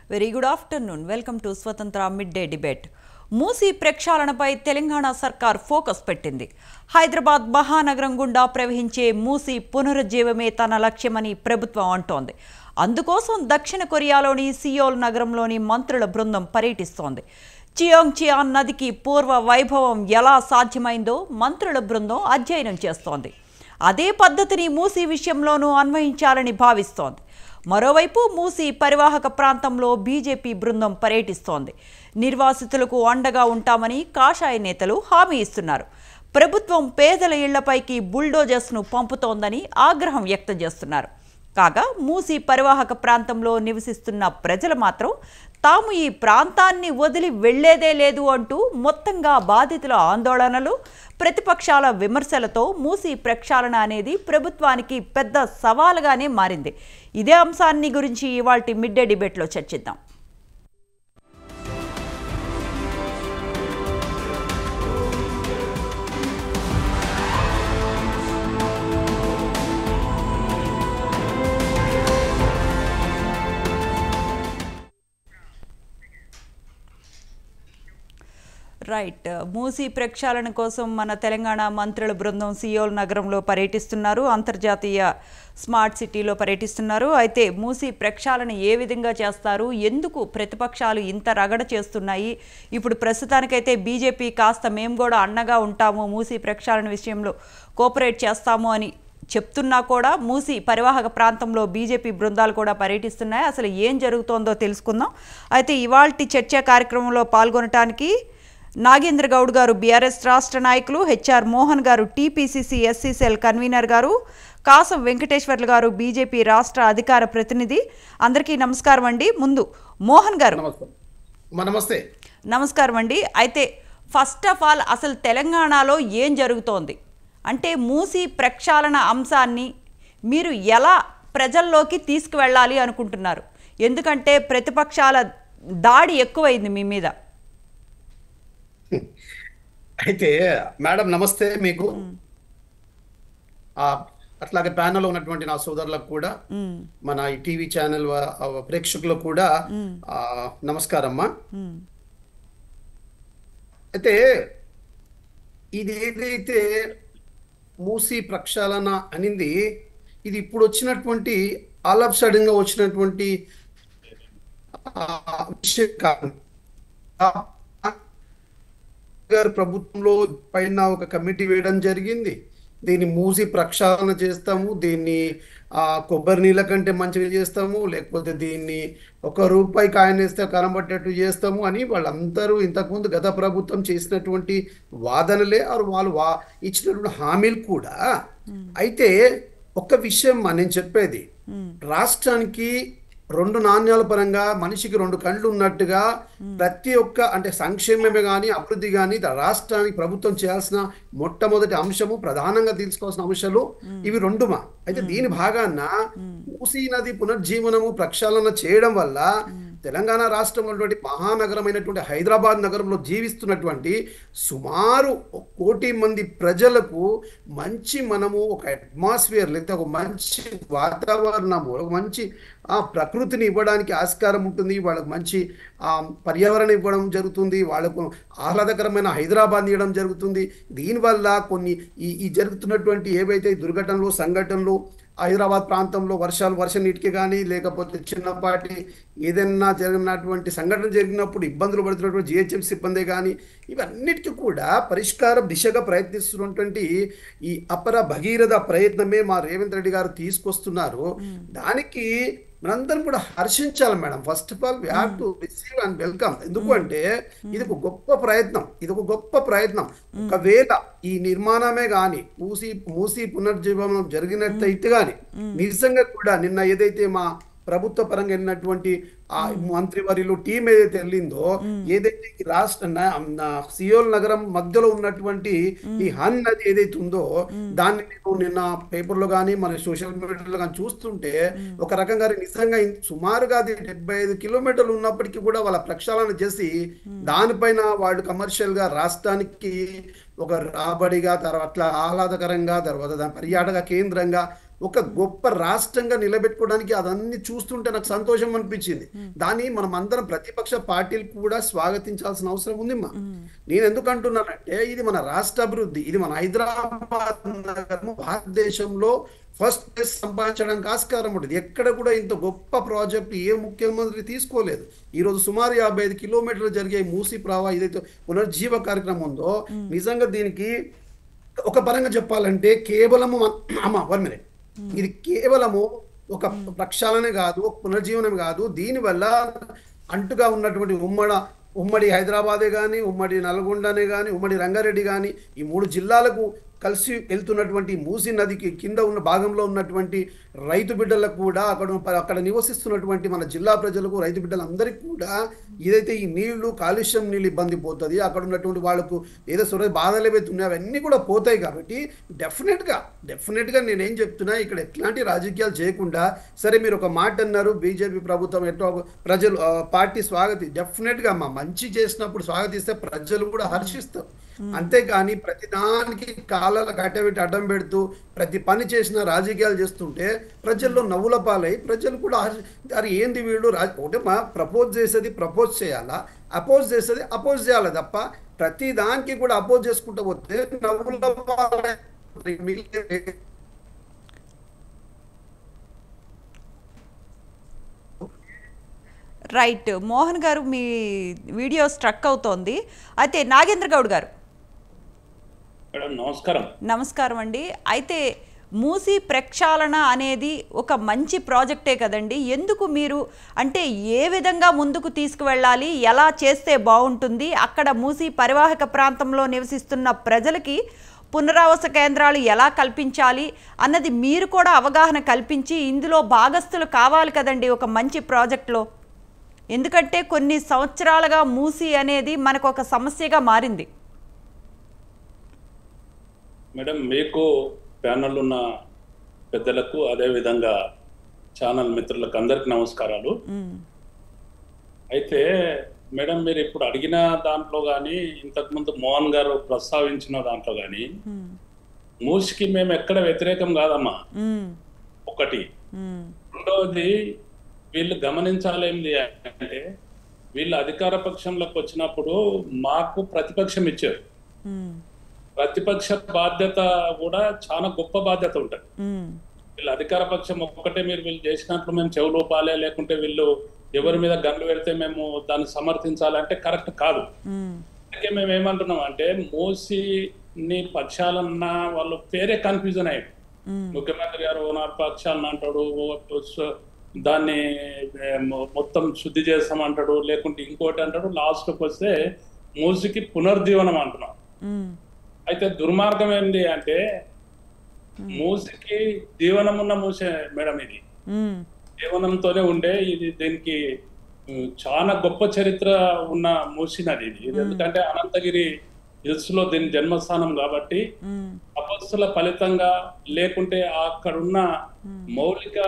Very good afternoon welcome to Swatantra mid day debate Musi ప్రక్షాళనపై తెలంగాణ సర్కార్ focus పెట్టింది హైదరాబాద్ మహానగరం గుండా ప్రవహించే మూసీ పునరుజ్జీవమే తన లక్ష్యమని ప్రభుత్వం అంటోంది అందుకోసం దక్షిణ కొరియాలోని సియోల్ నగరంలోని మంత్రుల బృందం పర్యటిస్తోంది చియోంగ్ చియాన్ నదికి పూర్వ వైభవం ఎలా సాధ్యమైందో మంత్రుల బృందం అధ్యయనం చేస్తోంది అదే పద్ధతిని మూసీ విషయంలోనూ అన్వయించాలని భావిస్తోంది మరోవైపు మూసీ పరివాహక ప్రాంతంలో బీజేపీ బృందం పర్యటిస్తోంది నిర్వాసితులకు అండగా ఉంటామని కాషాయ నేతలు హామీ ఇస్తున్నారు ప్రభుత్వం పేదల ఇళ్లపైకి బుల్డోజర్స్ను పంపుతోందని ఆగ్రహం వ్యక్తం చేస్తున్నారు కాగా మూసీ పరివాహక ప్రాంతంలో నివసిస్తున్న ప్రజలు మాత్రం తాము ఈ ప్రాంతాన్ని వదిలి వెళ్లేదే లేదు అంటూ మొత్తంగా బాధితుల ఆందోళనలు ప్రతిపక్షాల విమర్శలతో మూసీ ప్రక్షాళన అనేది ప్రభుత్వానికి పెద్ద సవాలుగానే మారింది ఇదే అంశాన్ని గురించి ఇవాల్టి మిడ్ డే డిబేట్లో చర్చిద్దాం రైట్ మూసీ ప్రక్షాళన కోసం మన తెలంగాణ మంత్రుల బృందం సియోల్ నగరంలో పర్యటిస్తున్నారు అంతర్జాతీయ స్మార్ట్ సిటీలో పర్యటిస్తున్నారు అయితే మూసీ ప్రక్షాళన ఏ విధంగా చేస్తారు ఎందుకు ప్రతిపక్షాలు ఇంత రగడ చేస్తున్నాయి ఇప్పుడు ప్రస్తుతానికైతే బీజేపీ కాస్త మేము కూడా అండగా ఉంటాము మూసీ ప్రక్షాళన విషయంలో కోఆపరేట్ చేస్తాము అని చెప్తున్నా కూడా మూసి పరివాహక ప్రాంతంలో బీజేపీ బృందాలు కూడా పర్యటిస్తున్నాయి అసలు ఏం జరుగుతోందో తెలుసుకుందాం అయితే ఇవాల్టి చర్చా కార్యక్రమంలో పాల్గొనటానికి నాగేంద్ర గౌడ్ గారు బీఆర్ఎస్ రాష్ట్ర నాయకులు హెచ్ఆర్ మోహన్ గారు టీపీసీసీ ఎస్సీసెల్ కన్వీనర్ గారు కాసం వెంకటేశ్వర్లు గారు బీజేపీ రాష్ట్ర అధికార ప్రతినిధి అందరికీ నమస్కారం అండి ముందు మోహన్ గారు నమస్తే మా నమస్తే నమస్కారం అండి అయితే ఫస్ట్ ఆఫ్ ఆల్ అసలు తెలంగాణలో ఏం జరుగుతోంది అంటే మూసి ప్రక్షాళన అంశాన్ని మీరు ఎలా ప్రజల్లోకి తీసుకువెళ్ళాలి అనుకుంటున్నారు ఎందుకంటే ప్రతిపక్షాల దాడి ఎక్కువైంది మీ మీద అయితే మేడం నమస్తే మీకు ఆ అట్లాగే ప్యానెల్ ఉన్నటువంటి నా సోదరులకు కూడా మన ఈ టీవీ ఛానల్ వా- ఆ ప్రేక్షకులకు కూడా ఆ, నమస్కారమ్మా అయితే ఇది ఏదైతే మూసి ప్రక్షాళన అనింది ఇది ఇప్పుడు వచ్చినటువంటి ఆల్ ఆఫ్ సడన్ గా వచ్చినటువంటి ఆ, విషయం కాదు ఆ, గారు ప్రభుత్వంలో పైన ఒక కమిటీ వేయడం జరిగింది దీన్ని మూసి ప్రక్షాళన చేస్తాము దీన్ని ఆ కొబ్బరి నీళ్ళ కంటే మంచిగా చేస్తాము లేకపోతే దీన్ని ఒక రూపాయి కాయిన్ వేస్తే కనబట్టేట్టు చేస్తాము అని వాళ్ళందరూ ఇంతకుముందు గత ప్రభుత్వం చేసినటువంటి వాదనలే ఆరు వాళ్ళు వా ఇచ్చినటువంటి హామీలు కూడా అయితే ఒక్క విషయం మా నేను చెప్పేది రాష్ట్రానికి రెండు నాణ్యాల పరంగా మనిషికి రెండు కళ్ళు ఉన్నట్టుగా ప్రతి ఒక్క అంటే సంక్షేమమే కానీ అభివృద్ధి కానీ రాష్ట్రానికి ప్రభుత్వం చేయాల్సిన మొట్టమొదటి అంశము ప్రధానంగా తీసుకోవాల్సిన అంశాలు ఇవి రెండుమా అయితే దీని భాగాన మూసీ నది పునర్జీవనము ప్రక్షాళన చేయడం వల్ల తెలంగాణ రాష్ట్రంలో ఉన్నటువంటి మహానగరమైనటువంటి హైదరాబాద్ నగరంలో జీవిస్తున్నటువంటి సుమారు ఒక కోటి మంది ప్రజలకు మంచి మనము ఒక అట్మాస్ఫియర్ లేకపోతే ఒక మంచి వాతావరణము ఒక మంచి ఆ ప్రకృతిని ఇవ్వడానికి ఆస్కారం ఉంటుంది వాళ్ళకు మంచి ఆ పర్యావరణం ఇవ్వడం జరుగుతుంది వాళ్ళకు ఆహ్లాదకరమైన హైదరాబాద్ ఇవ్వడం జరుగుతుంది దీనివల్ల కొన్ని ఈ ఈ జరుగుతున్నటువంటి ఏవైతే ఈ దుర్ఘటనలు సంఘటనలు హైదరాబాద్ ప్రాంతంలో వర్షాలు వర్ష నీటికి కానీ లేకపోతే చిన్నపాటి ఏదైనా జరిగినటువంటి సంఘటన జరిగినప్పుడు ఇబ్బందులు పడుతున్నటువంటి జిహెచ్ఎం సిబ్బంది కానీ ఇవన్నిటికీ కూడా పరిష్కారం దిశగా ప్రయత్నిస్తున్నటువంటి ఈ అపర భగీరథ ప్రయత్నమే మా రేవంత్ రెడ్డి గారు తీసుకొస్తున్నారు దానికి మనందరం కూడా హర్షించాలి madam first of all we have to receive and welcome ఎందుకు అంటే ఇది ఒక గొప్ప ప్రయత్నం ఇది ఒక గొప్ప ప్రయత్నం ఒకవేళ ఈ నిర్మాణమే గాని మూసి మూసి పునర్జీవనం జరిగినట్టయితే గాని నిజంగా కూడా నిన్న ఏదైతే మా ప్రభుత్వ పరంగా వెళ్ళినటువంటి ఆ మంత్రివర్యులు టీం ఏదైతే వెళ్ళిందో ఏదైతే ఈ రాష్ట్ర న- న- సియోల్ నగరం మధ్యలో ఉన్నటువంటి ఈ హన్ నది ఏదైతే ఉందో దాన్ని నేను నిన్న పేపర్లో కానీ మన సోషల్ మీడియాలో కానీ చూస్తుంటే ఒక రకంగా నిజంగా ఇన్- సుమారుగా అది డెబ్బై ఐదు కిలోమీటర్లు ఉన్నప్పటికీ కూడా వాళ్ళ ప్రక్షాళన చేసి దానిపైన వాళ్ళు కమర్షియల్ గా రాష్ట్రానికి ఒక రాబడిగా తర్వాత అట్లా ఆహ్లాదకరంగా తర్వాత దాని పర్యాటక కేంద్రంగా ఒక గొప్ప రాష్ట్రంగా నిలబెట్టుకోవడానికి అదన్నీ చూస్తుంటే నాకు సంతోషం అనిపించింది దాన్ని మనం అందరం ప్రతిపక్ష పార్టీలు కూడా స్వాగతించాల్సిన అవసరం ఉంది మా నేను ఎందుకు అంటున్నానంటే ఇది మన రాష్ట్ర అభివృద్ధి ఇది మన హైదరాబాద్ నగరము భారతదేశంలో ఫస్ట్ ప్లేస్ సంపాదించడానికి ఆస్కారం ఉంటుంది ఎక్కడ కూడా ఇంత గొప్ప ప్రాజెక్ట్ ఏ ముఖ్యమంత్రి తీసుకోలేదు ఈ రోజు సుమారు యాభై ఐదు కిలోమీటర్లు జరిగే మూసి ప్రవాహ ఏదైతే పునర్జీవ కార్యక్రమం ఉందో నిజంగా దీనికి ఒక పరంగా చెప్పాలంటే కేవలము మన- అమ్మ వన్ మినిట్ ఇది కేవలము ఒక ప్రక్షాళనే కాదు ఒక పునర్జీవనం కాదు దీనివల్ల అంటుగా ఉన్నటువంటి ఉమ్మడ ఉమ్మడి హైదరాబాదే కానీ ఉమ్మడి నల్గొండనే కానీ ఉమ్మడి రంగారెడ్డి కానీ ఈ మూడు జిల్లాలకు కలిసి వెళ్తున్నటువంటి మూసీ నదికి కింద ఉన్న భాగంలో ఉన్నటువంటి రైతు బిడ్డలకు కూడా అక్కడ అక్కడ నివసిస్తున్నటువంటి మన జిల్లా ప్రజలకు రైతు బిడ్డలందరికీ కూడా ఏదైతే ఈ నీళ్లు కాలుష్యం నీళ్ళు ఇబ్బంది పోతుంది అక్కడ ఉన్నటువంటి వాళ్ళకు ఏదో సొర బాధలు ఏవైతే ఉన్నాయో అవన్నీ కూడా పోతాయి కాబట్టి డెఫినెట్గా డెఫినెట్గా నేనేం చెప్తున్నా ఇక్కడ ఎట్లాంటి రాజకీయాలు చేయకుండా సరే మీరు ఒక మాట అన్నారు బీజేపీ ప్రభుత్వం ఎట్లా ప్రజలు ఆ, పార్టీ స్వాగతి డెఫినెట్గా మా మంచి చేసినప్పుడు స్వాగతిస్తే ప్రజలు కూడా హర్షిస్తారు అంతేకాని ప్రతి దానికి కాలాల కట్టబెట్టి అడ్డం పెడుతూ ప్రతి పని చేసిన రాజకీయాలు చేస్తుంటే ప్రజల్లో నవ్వుల పాలై ప్రజలు కూడా హర్ష- అరే ఏంది వీళ్ళు రాజ ఒకటి మా ప్రపోజ్ చేసేది ప్రపోజ్ చేయాలా అపోజ్ చేసేది అపోజ్ చేయాలి తప్ప ప్రతి దానికి కూడా అపోజ్ చేసుకుంటూ పోతే నవ్వుల పాలై మిగిలే- రైట్ మోహన్ గారు మీ వీడియో స్ట్రక్ అవుతోంది అయితే నాగేంద్ర గౌడ్ గారు మేడం నమస్కారం నమస్కారం అండి అయితే మూసి ప్రక్షాళన అనేది ఒక మంచి ప్రాజెక్టే కదండి ఎందుకు మీరు అంటే ఏ విధంగా ముందుకు తీసుకువెళ్ళాలి ఎలా చేస్తే బాగుంటుంది అక్కడ మూసి పరివాహక ప్రాంతంలో నివసిస్తున్న ప్రజలకి పునరావాస కేంద్రాలు ఎలా కల్పించాలి అన్నది మీరు కూడా అవగాహన కల్పించి ఇందులో భాగస్థులు కావాలి కదండి ఒక మంచి ప్రాజెక్ట్లో ఎందుకంటే కొన్ని సంవత్సరాలుగా మూసి అనేది మనకు ఒక సమస్యగా మారింది మేడం మీకు ప్యానల్ ఉన్న పెద్దలకు అదేవిధంగా ఛానల్ మిత్రులకు అందరికి నమస్కారాలు మ్మ్. అయితే మేడం మీరు ఇప్పుడు అడిగిన దాంట్లో కానీ ఇంతకుముందు మోహన్ గారు ప్రస్తావించిన దాంట్లో కానీ మ్మ్. మూసికి మేము ఎక్కడ వ్యతిరేకం కాదమ్మా మ్మ్. ఒకటి మ్మ్. రెండవది వీళ్ళు గమనించాలేంది అంటే వీళ్ళు అధికార పక్షంలోకి వచ్చినప్పుడు మాకు ప్రతిపక్షం ఇచ్చారు మ్మ్. ప్రతిపక్ష బాధ్యత కూడా చాలా గొప్ప బాధ్యత ఉంటుంది మ్మ్. వీళ్ళు అధికార పక్షం ఒక్కటే మీరు వీళ్ళు చేసినట్లు మేము చెవులు పాలే లేకుంటే వీళ్ళు ఎవరి మీద గన్లు పెడితే మేము దాన్ని సమర్థించాలంటే కరెక్ట్ కాదు మ్మ్. అందుకే మేము ఏమంటున్నాం అంటే మోసీని పక్షాలన్న వాళ్ళు పేరే కన్ఫ్యూజన్ అయ్యారు మ్మ్. ముఖ్యమంత్రి గారు ఓనార్ పక్షాలను అంటాడు ఓ- స- దాన్ని ఏ, మొ- మొత్తం శుద్ధి చేస్తామంటాడు లేకుంటే ఇంకోటి అంటాడు లాస్ట్కి వస్తే మూసికి పునర్జీవనం అంటున్నాం మ్మ్. అయితే దుర్మార్గం ఏంటి అంటే మూసికి జీవనం ఉన్న మూసే మేడం ఇది మ్మ్. జీవనంతోనే ఉండే ఇది దీనికి ఉమ్, చాలా గొప్ప చరిత్ర ఉన్న మూసి నది ఇది ఇది ఎందుకంటే అనంతగిరి హిల్స్ లో దీని జన్మస్థానం కాబట్టి మ్మ్. తపస్సుల ఫలితంగా లేకుంటే అక్కడున్న మౌలిక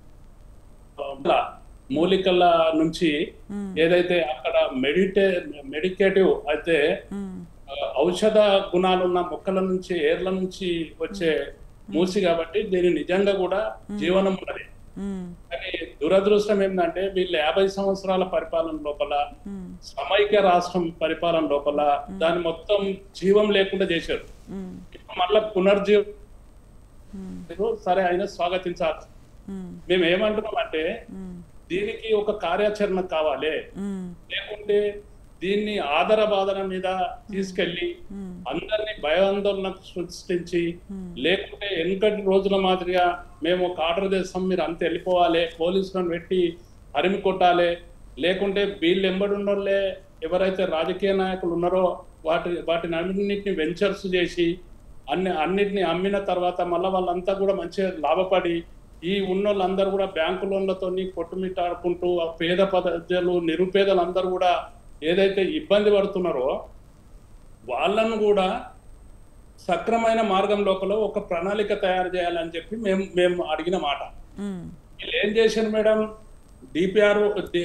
ఆ, మూలికల నుంచి మ్మ్. ఏదైతే అక్కడ మెడిటే మెడికేటివ్ అయితే మ్మ్. ఆ, ఔషధ గుణాలున్న మొక్కల నుంచి ఏర్ల నుంచి వచ్చే మూసి కాబట్టి దీని నిజంగా కూడా జీవనం ఉన్నది మ్మ్. కానీ దురదృష్టం ఏంటంటే వీళ్ళు యాభై సంవత్సరాల పరిపాలన లోపల మ్మ్. సమైక్య రాష్ట్రం పరిపాలన లోపల దాని మొత్తం జీవం లేకుండా చేశారు మ్మ్. ఇప్పుడు మళ్ళా పునర్జీవం మ్మ్. సరే ఆయన స్వాగతించాలి మ్మ్. మేము ఏమంటున్నాం అంటే మ్మ్. దీనికి ఒక కార్యాచరణ కావాలి మ్మ్. లేకుంటే దీన్ని ఆదర బాధన మీద తీసుకెళ్లి మ్మ్. అందరినీ భయాందోళన సృష్టించి లేకుంటే వెనుకటి రోజుల మాదిరిగా మేము ఒక ఆర్డర్ చేస్తాం మీరు అంత వెళ్ళిపోవాలి పోలీసులను పెట్టి అరిమి కొట్టాలి లేకుంటే వీళ్ళు ఎంబడున్నోళ్ళే ఎవరైతే రాజకీయ నాయకులు ఉన్నారో వాటి వాటిని అన్నింటిని వెంచర్స్ చేసి అన్ని అన్నిటిని అమ్మిన తర్వాత మళ్ళీ వాళ్ళంతా కూడా మంచిగా లాభపడి ఈ ఉన్నోళ్ళందరూ కూడా బ్యాంకు లోన్లతో కొట్టుమిట్టాడుకుంటూ ఆ పేద ప్రజలు నిరుపేదలు అందరూ కూడా ఏదైతే ఇబ్బంది పడుతున్నారో వాళ్ళను కూడా సక్రమైన మార్గం లోపల ఒక ప్రణాళిక తయారు చేయాలని చెప్పి మేము మేము అడిగిన మాట మ్మ్. వీళ్ళు ఏం చేశారు మేడం డిపిఆర్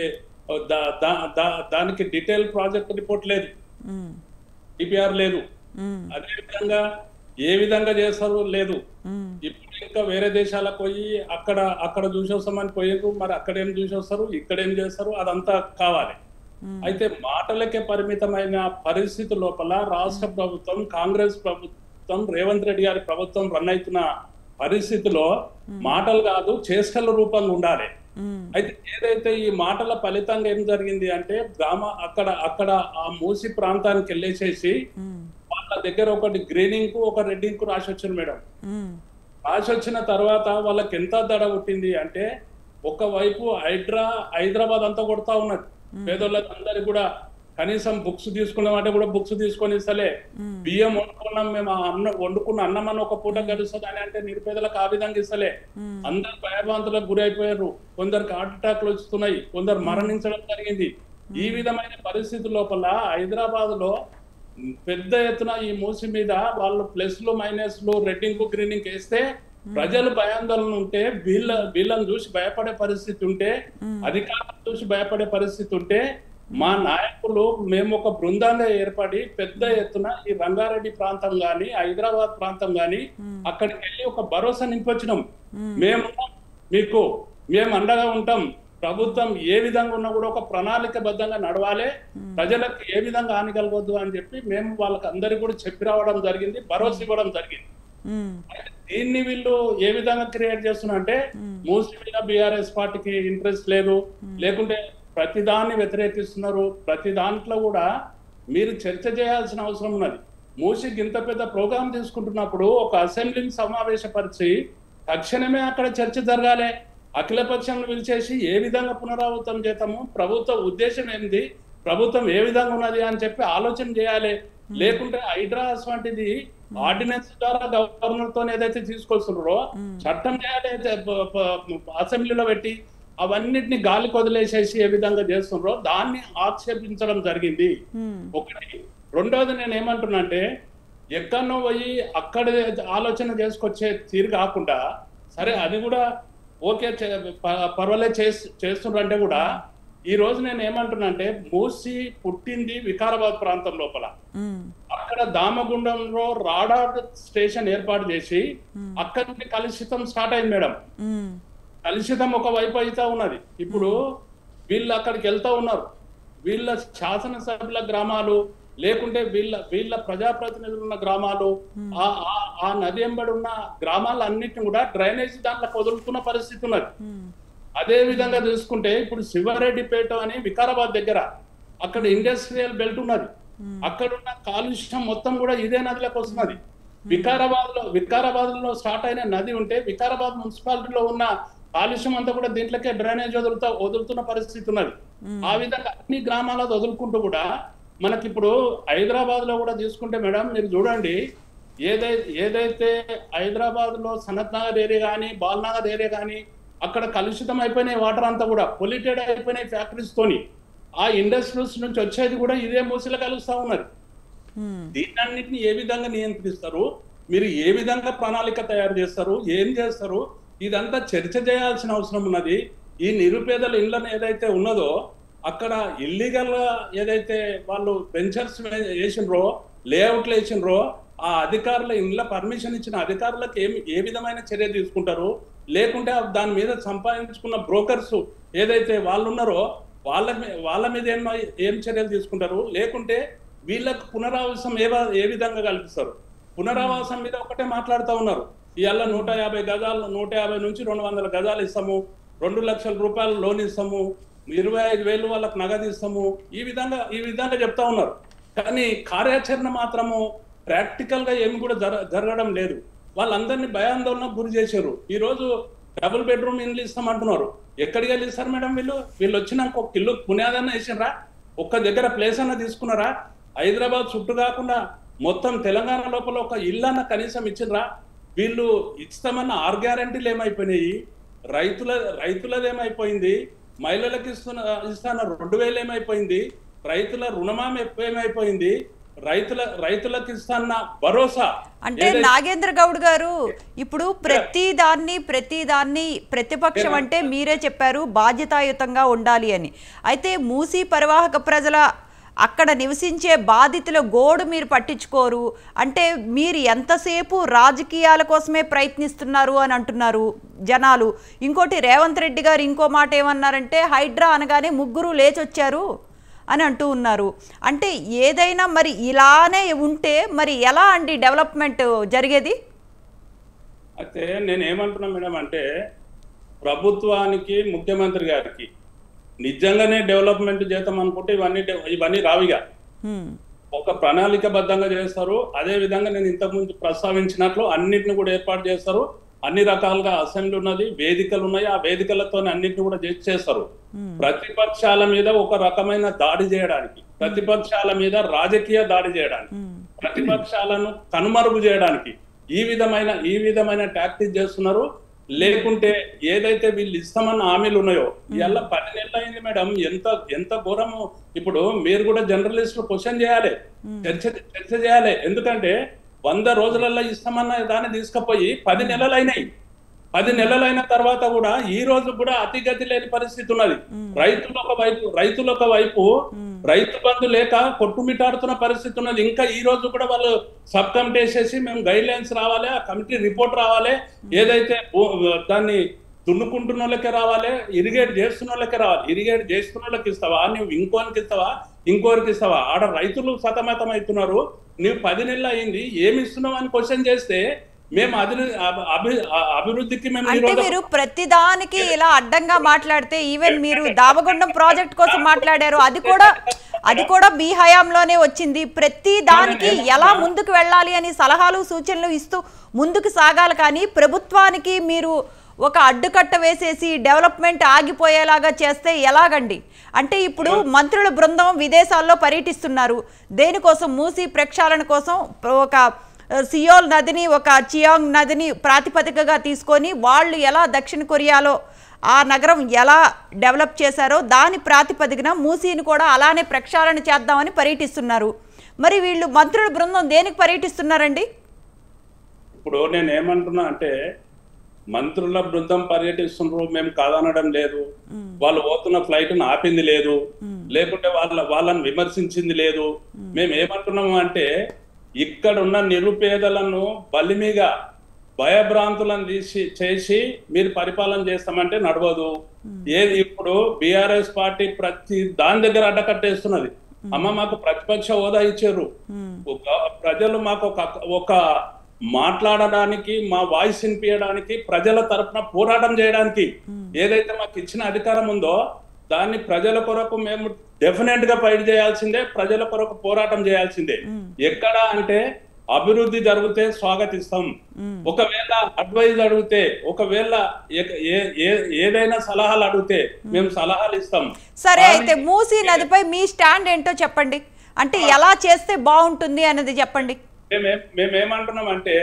దానికి డీటెయిల్ ప్రాజెక్ట్ రిపోర్ట్ లేదు మ్మ్. డిపిఆర్ లేదు మ్మ్. అదేవిధంగా ఏ విధంగా చేస్తారు లేదు మ్మ్. ఇప్పుడు ఇంకా వేరే దేశాలకు పోయి అక్కడ అక్కడ చూసొస్తామని పోయారు మరి అక్కడ ఏం చూసొస్తారు ఇక్కడ ఏం చేస్తారు అదంతా కావాలి అయితే మాటలకే పరిమితమైన పరిస్థితి లోపల రాష్ట్ర ప్రభుత్వం కాంగ్రెస్ ప్రభుత్వం రేవంత్ రెడ్డి గారి ప్రభుత్వం రన్ అవుతున్న పరిస్థితిలో మాటలు కాదు చేష్టల రూపంగా ఉండాలి మ్మ్. అయితే ఏదైతే ఈ మాటల ఫలితంగా ఏం జరిగింది అంటే గ్రామ అక్కడ అక్కడ ఆ మూసి ప్రాంతానికి వెళ్ళేసేసి మ్మ్. వాళ్ళ దగ్గర ఒకటి గ్రీనింగ్ కు ఒక రెడ్డింగ్ కు రాసి వచ్చారు మేడం మ్మ్. రాసి వచ్చిన తర్వాత వాళ్ళకి ఎంత దడ పుట్టింది అంటే ఒకవైపు హైడ్రా హైదరాబాద్ అంతా కొడతా ఉన్నది పేదోళ్ళకి అందరికి కూడా కనీసం బుక్స్ తీసుకున్నామంటే కూడా బుక్స్ తీసుకొని ఇస్తలే బియ్యం వండుకున్నాం మేము ఆ అన్న వండుకున్న అన్నం అని ఒక పూట గడుస్తుంది అని అంటే నిరుపేదలకు ఆ విధంగా ఇస్తలే అందరు భయభ్రాంతులకు గురి అయిపోయారు కొందరికి హార్ట్ అటాక్లు వస్తున్నాయి కొందరు మరణించడం జరిగింది ఈ విధమైన పరిస్థితి లోపల హైదరాబాద్ లో పెద్ద ఎత్తున ఈ మూసి మీద వాళ్ళు ప్లస్లు మైనస్లు రెడ్డింగ్ గ్రీనింగ్ వేస్తే ప్రజలు భయాందోళన ఉంటే వీళ్ళ వీళ్ళని చూసి భయపడే పరిస్థితి ఉంటే అధికారులను చూసి భయపడే పరిస్థితి ఉంటే మా నాయకులు మేము ఒక బృందాన్ని ఏర్పడి పెద్ద ఎత్తున ఈ రంగారెడ్డి ప్రాంతం గాని హైదరాబాద్ ప్రాంతం గాని అక్కడికి వెళ్ళి ఒక భరోసా నింపొచ్చినాం మేము మీకు మేము అండగా ఉంటాం ప్రభుత్వం ఏ విధంగా ఉన్నా కూడా ఒక ప్రణాళికబద్ధంగా నడవాలి ప్రజలకు ఏ విధంగా హాని కలగొద్దు అని చెప్పి మేము వాళ్ళకి అందరికి కూడా చెప్పి రావడం జరిగింది భరోసా ఇవ్వడం జరిగింది మ్మ్. అయితే దీన్ని వీళ్ళు ఏ విధంగా క్రియేట్ చేస్తున్నా అంటే మూసి మీద బీఆర్ఎస్ పార్టీకి ఇంట్రెస్ట్ లేదు లేకుంటే ప్రతి దాన్ని వ్యతిరేకిస్తున్నారు ప్రతి దాంట్లో కూడా మీరు చర్చ చేయాల్సిన అవసరం ఉన్నది మూసికి ఇంత పెద్ద ప్రోగ్రాం తీసుకుంటున్నప్పుడు ఒక అసెంబ్లీని సమావేశపరిచి తక్షణమే అక్కడ చర్చ జరగాలి అఖిలపక్షంను పిలిచేసి ఏ విధంగా పునరావృతం చేద్దాము ప్రభుత్వ ఉద్దేశం ఏంది ప్రభుత్వం ఏ విధంగా ఉన్నది అని చెప్పి ఆలోచన చేయాలి లేకుంటే హైడ్రాస్ వంటిది ఆర్డినెన్స్ ద్వారా గవర్నర్ తో ఏదైతే తీసుకొస్తున్నారో చట్టం చేయాలి అయితే ప- ప- అసెంబ్లీలో పెట్టి అవన్నిటిని గాలి వదిలేసేసి ఏ విధంగా చేస్తున్నారో దాన్ని ఆక్షేపించడం జరిగింది మ్మ్. ఒకటి రెండవది నేను ఏమంటున్నా అంటే ఎక్కడనో పోయి అక్కడ ఆలోచన చేసుకొచ్చే తీరు కాకుండా సరే అది కూడా ఓకే చే- ప- పర్వాలేదు చేస్- చేస్తుండ్రంటే కూడా ఈ రోజు నేను ఏమంటున్నా అంటే మూసి పుట్టింది వికారాబాద్ ప్రాంతం లోపల మ్మ్. అక్కడ దామగుండంలో రాడార్ స్టేషన్ ఏర్పాటు చేసి అక్కడి నుండి కలుషితం స్టార్ట్ అయింది మేడం మ్మ్. కలుషితం ఒక వైపు అయితే ఉన్నది ఇప్పుడు వీళ్ళు అక్కడికి వెళ్తా ఉన్నారు వీళ్ళ శాసనసభ్యుల గ్రామాలు లేకుంటే వీళ్ళ వీళ్ళ ప్రజాప్రతినిధులు ఉన్న గ్రామాలు ఆ ఆ- ఆ నది ఎంబడి ఉన్న గ్రామాలన్నిటిని కూడా డ్రైనేజ్ దాంట్లో వదులుతున్న పరిస్థితి ఉన్నది మ్మ్. అదే విధంగా చూసుకుంటే ఇప్పుడు శివారెడ్డిపేట అని వికారాబాద్ దగ్గర అక్కడ ఇండస్ట్రియల్ బెల్ట్ ఉన్నది అక్కడ ఉన్న కాలుష్యం మొత్తం కూడా ఇదే నదిలోకి వస్తున్నది వికారాబాద్ లో వికారాబాద్ లో స్టార్ట్ అయిన నది ఉంటే వికారాబాద్ మున్సిపాలిటీలో ఉన్న కాలుష్యం అంతా కూడా దీంట్లోకే డ్రైనేజ్ వదులుతా వదులుతున్న పరిస్థితి ఉన్నది ఆ విధంగా అన్ని గ్రామాలలో వదులుకుంటూ కూడా మనకి ఇప్పుడు హైదరాబాద్ లో కూడా తీసుకుంటే మేడం మీరు చూడండి ఏదైతే ఏదైతే హైదరాబాద్ లో సనత్ నగర్ ఏరియా కానీ బాల్నగర్ ఏరియా కానీ అక్కడ కలుషితం అయిపోయినాయి వాటర్ అంతా కూడా పొల్యూటెడ్ అయిపోయినాయి ఫ్యాక్టరీస్ తోని ఆ ఇండస్ట్రీస్ నుంచి వచ్చేది కూడా ఇదే మూసిలో కలుస్తా ఉన్నది మ్మ్. దీన్నన్నిటిని ఏ విధంగా నియంత్రిస్తారు మీరు ఏ విధంగా ప్రణాళిక తయారు చేస్తారు ఏం చేస్తారు ఇదంతా చర్చ చేయాల్సిన అవసరం ఉన్నది ఈ నిరుపేదల ఇళ్లను ఏదైతే ఉన్నదో అక్కడ ఇల్లీగల్ గా ఏదైతే వాళ్ళు వెంచర్స్ వేసినరో లేఅవుట్లు వేసినరో ఆ అధికారుల ఇండ్ల పర్మిషన్ ఇచ్చిన అధికారులకు ఏమి ఏ విధమైన చర్య తీసుకుంటారు లేకుంటే ఆ దాని మీద సంపాదించుకున్న బ్రోకర్స్ ఏదైతే వాళ్ళు ఉన్నారో వాళ్ళ మీ- వాళ్ళ మీద ఏం ఏం చర్యలు తీసుకుంటారు లేకుంటే వీళ్ళకు పునరావాసం ఏ వ- ఏ విధంగా కల్పిస్తారు పునరావాసం మీద ఒకటే మాట్లాడుతూ ఉన్నారు ఇవాళ నూట యాభై గజాలు నూట యాభై నుంచి రెండు వందల గజాలు ఇస్తాము రెండు లక్షల రూపాయలు లోన్ ఇస్తాము ఇరవై ఐదు వేలు వాళ్ళకి నగదు ఇస్తాము ఈ విధంగా ఈ విధంగా చెప్తా ఉన్నారు కానీ కార్యాచరణ మాత్రము ప్రాక్టికల్ గా ఏమి కూడా జర జరగడం లేదు వాళ్ళందరినీ భయాందోళనకు గురి చేశారు ఈ రోజు డబుల్ బెడ్రూమ్ ఇండ్లు ఇస్తామంటున్నారు ఎక్కడికి వెళ్ళి ఇస్తారు మేడం వీళ్ళు వీళ్ళు వచ్చినాక ఒక ఇల్లు పునాదన్న వేసినరా ఒక్క దగ్గర ప్లేస్ అన్న తీసుకున్నారా హైదరాబాద్ చుట్టూ కాకుండా మొత్తం తెలంగాణ లోపల ఒక ఇల్లు అన్న కనీసం ఇచ్చినరా వీళ్ళు ఇస్తామన్న ఆర్ గ్యారంటీలు ఏమైపోయినాయి రైతుల రైతులది ఏమైపోయింది మహిళలకు ఇస్తున్న ఇస్తాన రెండు వేలు ఏమైపోయింది రైతుల రుణమామ ఏమైపోయింది రైతుల రైతులకు ఇస్తాన్న భరోసా అంటే ఏదైతే- నాగేంద్ర గౌడ్ గారు ఇప్పుడు ప్రతి దాన్ని ప్రతి దాన్ని ప్రతిపక్షం అంటే మీరే చెప్పారు బాధ్యతాయుతంగా ఉండాలి అని అయితే మూసీ పరివాహక ప్రజల అక్కడ నివసించే బాధితుల గోడు మీరు పట్టించుకోరు అంటే మీరు ఎంతసేపు రాజకీయాల కోసమే ప్రయత్నిస్తున్నారు అని అంటున్నారు జనాలు ఇంకోటి రేవంత్ రెడ్డి గారు ఇంకో మాట ఏమన్నారంటే హైడ్రా అనగానే ముగ్గురు లేచొచ్చారు అని అంటూ ఉన్నారు అంటే ఏదైనా మరి ఇలానే ఉంటే మరి ఎలా అండి డెవలప్మెంట్ జరిగేది అయితే నేను ఏమంటున్నా మేడం అంటే ప్రభుత్వానికి ముఖ్యమంత్రి గారికి నిజంగానే డెవలప్మెంట్ చేద్దాం అనుకుంటే ఇవన్నీ డెవ- ఇవన్నీ రావిగా హ్మ్. ఒక ప్రణాళికబద్ధంగా చేస్తారు అదే విధంగా నేను ఇంతకుముందు ప్రస్తావించినట్లు అన్నిటిని కూడా ఏర్పాటు చేస్తారు అన్ని రకాలుగా అసెంబ్లీ ఉన్నది వేదికలు ఉన్నాయి ఆ వేదికలతో అన్నిటిని కూడా చేసి చేస్తారు ప్రతిపక్షాల మీద ఒక రకమైన దాడి చేయడానికి ప్రతిపక్షాల మీద రాజకీయ దాడి చేయడానికి ప్రతిపక్షాలను కనుమరుగు చేయడానికి ఈ విధమైన ఈ విధమైన టాక్టిక్ చేస్తున్నారు లేకుంటే ఏదైతే వీళ్ళు ఇస్తామన్న హామీలు ఉన్నాయో ఇలా పది నెలలు అయింది మేడం ఎంత ఎంత ఘోరము ఇప్పుడు మీరు కూడా జర్నలిస్ట్ క్వశ్చన్ చేయాలి చర్చ చర్చ చేయాలి ఎందుకంటే వంద రోజులలో ఇస్తామన్న దాన్ని తీసుకుపోయి పది నెలలు అయినాయి పది నెలలైన తర్వాత కూడా ఈ రోజు కూడా అతిగతి లేని పరిస్థితి ఉన్నది రైతులు ఒక వైపు రైతులు ఒక వైపు రైతు బంధు లేక కొట్టుమిటాడుతున్న పరిస్థితి ఉన్నది ఇంకా ఈ రోజు కూడా వాళ్ళు సబ్ కమిటీ వేసేసి మేము గైడ్ లైన్స్ రావాలి ఆ కమిటీ రిపోర్ట్ రావాలి ఏదైతే భూ- దాన్ని దున్నుకుంటున్న వాళ్ళకే రావాలి ఇరిగేట్ చేస్తున్న వాళ్ళకే రావాలి ఇరిగేట్ చేస్తున్న వాళ్ళకి ఇస్తావా నువ్వు ఇంకోనికి ఇస్తావా ఇంకోరికి ఇస్తావా ఆడ రైతులు సతమతం అవుతున్నారు నువ్వు పది నెలలు అయింది ఏమి ఇస్తున్నావు అని క్వశ్చన్ చేస్తే మేము అభి అభి- అభివృద్ధికి మేము అంటే నిరోధకం మీరు ప్రతిదానికి ఇలా అడ్డంగా మాట్లాడితే ఈవెన్ మీరు దామగుండం ప్రాజెక్ట్ కోసం మాట్లాడారు అది కూడా అది కూడా మీ హయాంలోనే వచ్చింది ప్రతి దానికి ఎలా ముందుకు వెళ్ళాలి అని సలహాలు సూచనలు ఇస్తూ ముందుకు సాగాలి కానీ ప్రభుత్వానికి మీరు ఒక అడ్డుకట్ట వేసేసి డెవలప్మెంట్ ఆగిపోయేలాగా చేస్తే ఎలాగండి అంటే ఇప్పుడు మంత్రుల బృందం విదేశాల్లో పర్యటిస్తున్నారు దేనికోసం మూసి ప్రక్షాళన కోసం ఒక సియోల్ నదిని ఒక చియాంగ్ నదిని ప్రాతిపదికగా తీసుకొని వాళ్ళు ఎలా దక్షిణ కొరియాలో ఆ నగరం ఎలా డెవలప్ చేశారో దాని ప్రాతిపదికన మూసీని కూడా అలానే ప్రక్షాళన చేద్దామని పర్యటిస్తున్నారు మరి వీళ్ళు మంత్రుల బృందం దేనికి పర్యటిస్తున్నారండి ఇప్పుడు నేను ఏమంటున్నా అంటే మంత్రుల బృందం పర్యటిస్తున్నారు మేము కాదనడం లేదు వాళ్ళు పోతున్న ఫ్లైట్ ఆపింది లేదు లేకుంటే వాళ్ళ వాళ్ళని విమర్శించింది లేదు మేము ఏమంటున్నాము అంటే ఇక్కడ ఉన్న నిరుపేదలను బలిమిగా భయభ్రాంతులను తీసి చేసి మీరు పరిపాలన చేస్తామంటే నడవదు ఏది ఇప్పుడు బిఆర్ఎస్ పార్టీ ప్రతి దాని దగ్గర అడ్డకట్టేస్తున్నది అమ్మ మాకు ప్రతిపక్ష హోదా ఇచ్చారు ఒక- ప్రజలు మాకు ఒక ఒక మాట్లాడడానికి మా వాయిస్ వినిపించడానికి ప్రజల తరపున పోరాటం చేయడానికి ఏదైతే మాకు ఇచ్చిన అధికారం ఉందో దాన్ని ప్రజల కొరకు మేము డెఫినెట్ గా ఫైట్ చేయాల్సిందే ప్రజల కొరకు పోరాటం చేయాల్సిందే ఎక్కడ అంటే అభివృద్ధి జరిగితే స్వాగతిస్తాం ఒకవేళ అడ్వైజ్ అడిగితే ఒకవేళ ఏ- ఏ- ఏ- ఏదైనా సలహాలు అడిగితే మేము సలహాలు ఇస్తాం సరే అయితే మూసీ నదిపై మీ స్టాండ్ ఏంటో చెప్పండి అంటే ఎలా చేస్తే బాగుంటుంది అనేది చెప్పండి మేమే మేమేమంటున్నాం అంటే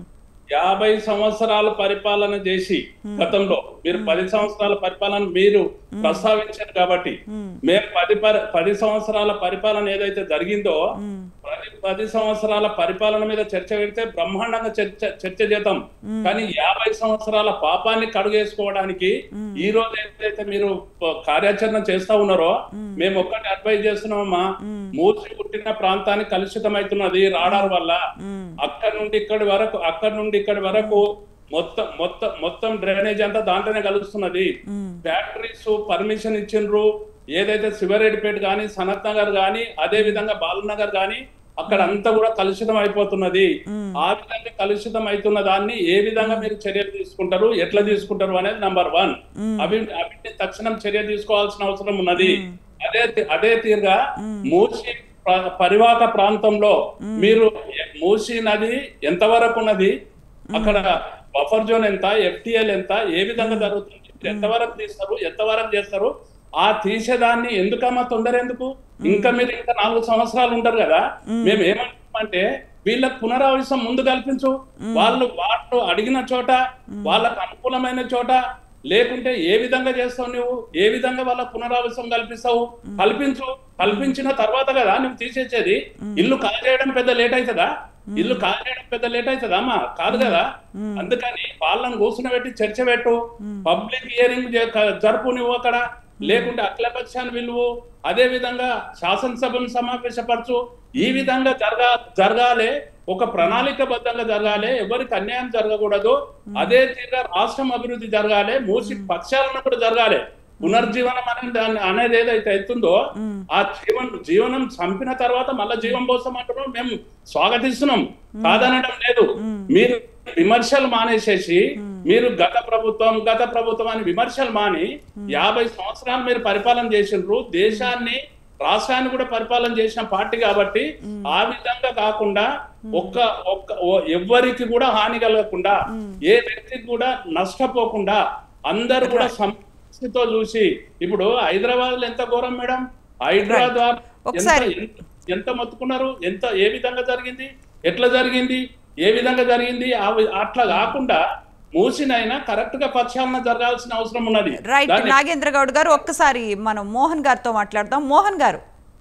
యాభై సంవత్సరాలు పరిపాలన చేసి గతంలో మీరు పది సంవత్సరాల పరిపాలన మీరు ప్రస్తావించారు కాబట్టి మేము పది పరి- పది సంవత్సరాల పరిపాలన ఏదైతే జరిగిందో పది పది సంవత్సరాల పరిపాలన మీద చర్చ పెడితే బ్రహ్మాండంగా చర్చ చర్చ చేద్దాం కానీ యాభై సంవత్సరాల పాపాన్ని కడుగేసుకోవడానికి ఈ రోజు ఏదైతే మీరు ప- కార్యాచరణ చేస్తా ఉన్నారో మేము ఒక్కటి అడ్వైజ్ చేస్తున్నామమ్మా మూసి పుట్టిన ప్రాంతాన్ని కలుషితమైతున్నది రాడార్ వల్ల అక్కడ నుండి ఇక్కడి వరకు అక్కడ నుండి ఇక్కడి వరకు మొత్తం మొత్తం మొత్తం డ్రైనేజ్ అంతా దాంట్లోనే కలుస్తున్నది ఫ్యాక్టరీస్ పర్మిషన్ ఇచ్చిండ్రు ఏదైతే శివరెడ్డిపేట కానీ సనత్ నగర్ కానీ అదే విధంగా బాలనగర్ కానీ అక్కడ అంతా కూడా కలుషితం అయిపోతున్నది ఆ విధంగా కలుషితం అవుతున్న దాన్ని ఏ విధంగా మీరు చర్యలు తీసుకుంటారు ఎట్లా తీసుకుంటారు అనేది నంబర్ వన్ అవి అవిటిని తక్షణం చర్య తీసుకోవాల్సిన అవసరం ఉన్నది అదే తి- అదే తీరుగా మూసి ప్ర- పరివాహక ప్రాంతంలో మీరు మూసి నది ఎంతవరకు ఉన్నది అక్కడ బఫర్ జోన్ ఎంత ఎఫ్టిఎల్ ఎంత ఏ విధంగా జరుగుతుంది ఎంతవరకు తీస్తారు ఎంతవరకు చేస్తారు ఆ తీసేదాన్ని ఎందుకమ్మా తొందర ఎందుకు ఇంకా మీరు ఇంకా నాలుగు సంవత్సరాలు ఉంటారు కదా మేము ఏమంటామంటే వీళ్ళకి పునరావాసం ముందు కల్పించు వాళ్ళు వాళ్ళు అడిగిన చోట వాళ్ళకు అనుకూలమైన చోట లేకుంటే ఏ విధంగా చేస్తావు నువ్వు ఏ విధంగా వాళ్ళ పునరావాసం కల్పిస్తావు కల్పించు కల్పించిన తర్వాత కదా నువ్వు తీసేసేది ఇల్లు కాల్ చేయడం పెద్ద లేట్ అవుతుందా ఇల్లు కాల్ చేయడం పెద్ద లేట్ అవుతుందా అమ్మా కాదు కదా అందుకని వాళ్ళని కూర్చుని పెట్టి చర్చ పెట్టు పబ్లిక్ హియరింగ్ జరుపు నువ్వు అక్కడ లేకుంటే అఖిలపక్షాన్ని విలువు అదే విధంగా శాసనసభను సమావేశపరచు ఈ విధంగా జరగా జరగాలి ఒక ప్రణాళికబద్ధంగా జరగాలి ఎవరికి అన్యాయం జరగకూడదు అదే తీరుగా రాష్ట్రం అభివృద్ధి జరగాలి మూసి పక్షాలను కూడా జరగాలి పునర్జీవనం అనే దాన్ని అనేది ఏదైతే అవుతుందో ఆ జీవన్ జీవనం చంపిన తర్వాత మళ్ళా జీవం కోసం అంటున్నాం మేము స్వాగతిస్తున్నాం కాదనడం లేదు మీరు విమర్శలు మానేసేసి మీరు గత ప్రభుత్వం గత ప్రభుత్వం అని విమర్శలు మాని యాభై సంవత్సరాలు మీరు పరిపాలన చేసిండ్రు దేశాన్ని రాష్ట్రాన్ని కూడా పరిపాలన చేసిన పార్టీ కాబట్టి ఆ విధంగా కాకుండా ఒక్క ఒక్క ఓ- ఎవ్వరికి కూడా హాని కలగకుండా ఏ వ్యక్తికి కూడా నష్టపోకుండా అందరు కూడా సమస్యతో చూసి ఇప్పుడు హైదరాబాద్ లో ఎంత ఘోరం మేడం హైదరాబాద్ ఎంత ఒకసారి. ఎంత- ఎంత మొత్తుకున్నారు ఎంత ఏ విధంగా జరిగింది ఎట్లా జరిగింది ఏ విధంగా జరిగింది ఆ వి- అట్లా కాకుండా మూసినైనా కరెక్ట్ గా ప్రక్షాళన జరగాల్సిన అవసరం ఉన్నది రైట్ దాన్ని నాగేంద్ర గౌడ్ గారు ఒక్కసారి మనం మోహన్ గారితో మాట్లాడదాం మోహన్ గారు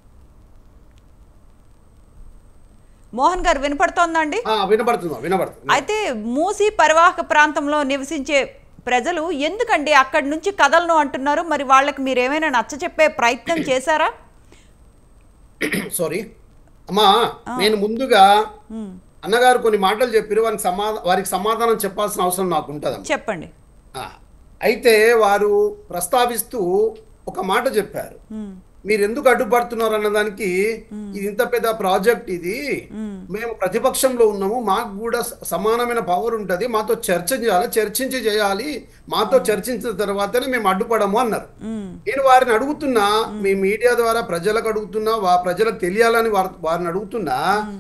మోహన్ గారు వినపడుతోందండి ఆ, వినబడుతుందా వినబడుతుంది అయితే మూసి పరివాహక ప్రాంతంలో నివసించే ప్రజలు ఎందుకండి అక్కడి నుంచి కదలను అంటున్నారు మరి వాళ్ళకి మీరు ఏమైనా నచ్చ చెప్పే ప్రయత్నం చేశారా సారీ అమ్మా నేను ముందుగా అన్నగారు కొన్ని మాటలు చెప్పారు వారికి సమా వారికి సమాధానం చెప్పాల్సిన అవసరం నాకు ఉంటుందమ్మా చెప్పండి ఆ, అయితే వారు ప్రస్తావిస్తూ ఒక మాట చెప్పారు మీరు ఎందుకు అడ్డుపడుతున్నారు అన్నదానికి ఇది ఇంత పెద్ద ప్రాజెక్ట్ ఇది మేము ప్రతిపక్షంలో ఉన్నాము మాకు కూడా స- సమానమైన పవర్ ఉంటుంది మాతో చర్చ చేయాలి చర్చించి చేయాలి మాతో చర్చించిన తర్వాతనే మేము అడ్డుపడము అన్నారు నేను వారిని అడుగుతున్నా మీ మీడియా ద్వారా ప్రజలకు అడుగుతున్నా వా ప్రజలకు తెలియాలని వారి- వారిని అడుగుతున్నా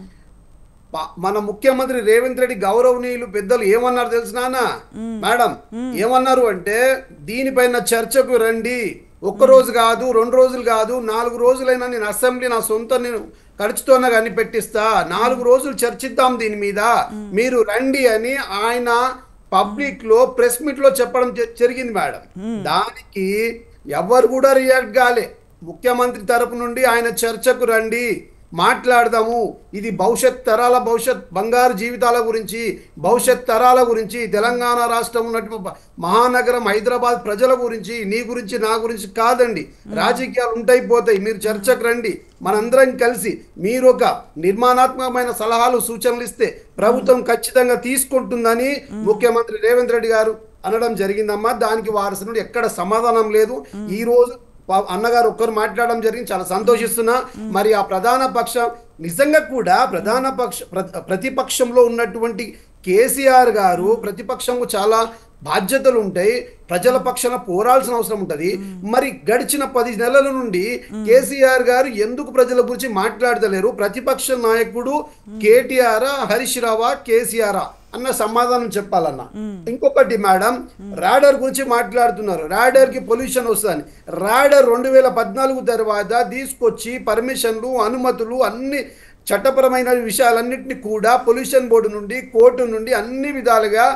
ప- మన ముఖ్యమంత్రి రేవంత్ రెడ్డి గౌరవనీయులు పెద్దలు ఏమన్నారు తెలుసునా మేడం ఏమన్నారు అంటే దీనిపైన చర్చకు రండి ఒక్క రోజు కాదు రెండు రోజులు కాదు నాలుగు రోజులైనా నేను అసెంబ్లీ నా సొంత నేను ఖర్చుతోనే కానీ పెట్టిస్తా నాలుగు రోజులు చర్చిద్దాం దీని మీద మీరు రండి అని ఆయన పబ్లిక్ లో ప్రెస్ మీట్ లో చెప్పడం జ- జరిగింది మేడం దానికి ఎవరు కూడా రియాక్ట్ కాలే ముఖ్యమంత్రి తరపు నుండి ఆయన చర్చకు రండి మాట్లాడదాము ఇది భవిష్యత్ తరాల భవిష్యత్ బంగారు జీవితాల గురించి భవిష్యత్ తరాల గురించి తెలంగాణ రాష్ట్రం ఉన్నటువంటి మహానగరం హైదరాబాద్ ప్రజల గురించి నీ గురించి నా గురించి కాదండి రాజకీయాలు ఉంటాయి పోతాయి మీరు చర్చకు రండి మనందరం కలిసి మీరు ఒక నిర్మాణాత్మకమైన సలహాలు సూచనలు ఇస్తే ప్రభుత్వం ఖచ్చితంగా తీసుకుంటుందని ముఖ్యమంత్రి రేవంత్ రెడ్డి గారు అనడం జరిగిందమ్మా దానికి వారసునుడు ఎక్కడ సమాధానం లేదు ఈ రోజు పా- అన్నగారు ఒక్కరు మాట్లాడడం జరిగింది చాలా సంతోషిస్తున్నా మరి ఆ ప్రధాన పక్షం నిజంగా కూడా ప్రధాన పక్ష ప్ర- ప్రతిపక్షంలో ఉన్నటువంటి కేసీఆర్ గారు ప్రతిపక్షంకు చాలా బాధ్యతలు ఉంటాయి ప్రజల పక్షాన పోరాల్సిన అవసరం ఉంటుంది మరి గడిచిన పది నెలల నుండి కేసీఆర్ గారు ఎందుకు ప్రజల గురించి మాట్లాడతలేరు ప్రతిపక్ష నాయకుడు కేటీఆర్ హరీష్ రావా కేసీఆర్ అన్న సమాధానం చెప్పాలన్న ఇంకొకటి మేడం రాడర్ గురించి మాట్లాడుతున్నారు రాడర్ కి పొల్యూషన్ వస్తుంది రాడర్ రెండు వేల పద్నాలుగు తర్వాత తీసుకొచ్చి పర్మిషన్లు అనుమతులు అన్ని చట్టపరమైన విషయాలన్నింటినీ కూడా పొల్యూషన్ బోర్డు నుండి కోర్టు నుండి అన్ని విధాలుగా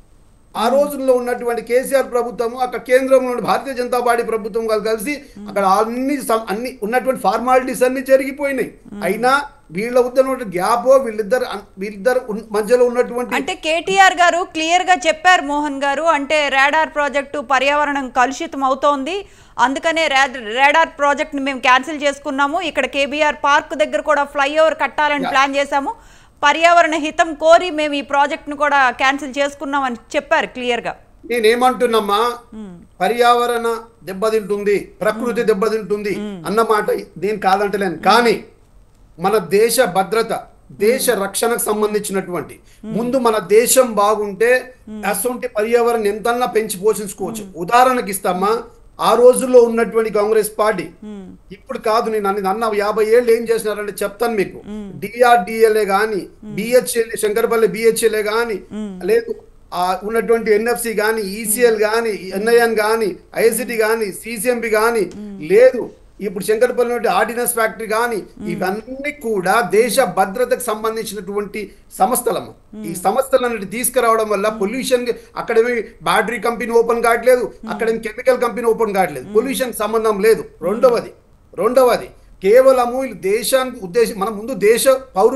ఆ రోజుల్లో ఉన్నటువంటి కేసీఆర్ ప్రభుత్వము అక్కడ కేంద్రంలో ఉన్న భారతీయ జనతా పార్టీ ప్రభుత్వం వాళ్ళు కలిసి అక్కడ అన్ని సం- అన్ని ఉన్నటువంటి ఫార్మాలిటీస్ అన్ని జరిగిపోయినాయి అయినా వీళ్ళ ఉద్దర గ్యాప్ వీళ్ళిద్దరు అన్- వీళ్ళిద్దరు ఉన్- మధ్యలో ఉన్నటువంటి అంటే కేటీఆర్ గారు క్లియర్ గా చెప్పారు మోహన్ గారు అంటే రాడార్ ప్రాజెక్టు పర్యావరణం కలుషితం అవుతోంది అందుకనే రా- రాడార్ ప్రాజెక్ట్ ని మేము క్యాన్సిల్ చేసుకున్నాము ఇక్కడ కేబీఆర్ పార్క్ దగ్గర కూడా ఫ్లైఓవర్ కట్టాలని ప్లాన్ చేశాము పర్యావరణ హితం కోరి మేము ఈ ప్రాజెక్ట్ ను కూడా క్యాన్సిల్ చేసుకున్నాం అని చెప్పారు క్లియర్ గా నేనేమంటున్నమ్మా పర్యావరణ దెబ్బతింటుంది ప్రకృతి దెబ్బతింటుంది అన్నమాట నేను కాదంటలేను కానీ మన దేశ భద్రత దేశ రక్షణకు సంబంధించినటువంటి ముందు మన దేశం బాగుంటే అసొంటి పర్యావరణం ఎంతన్నా పెంచి పోషించుకోవచ్చు ఉదాహరణకి ఇస్తామా ఆ రోజుల్లో ఉన్నటువంటి కాంగ్రెస్ పార్టీ ఇప్పుడు కాదు నేను అన్ని అన్న యాభై ఏళ్ళు ఏం చేసినారంటే చెప్తాను మీకు డిఆర్డిఎల్ఏ గాని బిహెచ్ఎల్ శంకరపల్లి బిహెచ్ఎల్ఏ గాని లేదు ఆ ఉన్నటువంటి ఎన్ఎఫ్సి కానీ ఈసీఎల్ కానీ ఎన్ఐఎన్ కానీ ఐసిటి కానీ సిసిఎంబి కానీ లేదు ఇప్పుడు శంకరపల్లి నుండి ఆర్డినెన్స్ ఫ్యాక్టరీ కానీ ఇవన్నీ కూడా దేశ భద్రతకు సంబంధించినటువంటి సంస్థలమ్మ ఈ సంస్థలన్నిటి తీసుకురావడం వల్ల పొల్యూషన్ అక్కడేమి బ్యాటరీ కంపెనీ ఓపెన్ కావట్లేదు అక్కడేమి కెమికల్ కంపెనీ ఓపెన్ కావట్లేదు పొల్యూషన్ సంబంధం లేదు రెండవది రెండవది కేవలము వీళ్ళు దేశానికి ఉద్దేశం మనం ముందు దేశ పౌరులం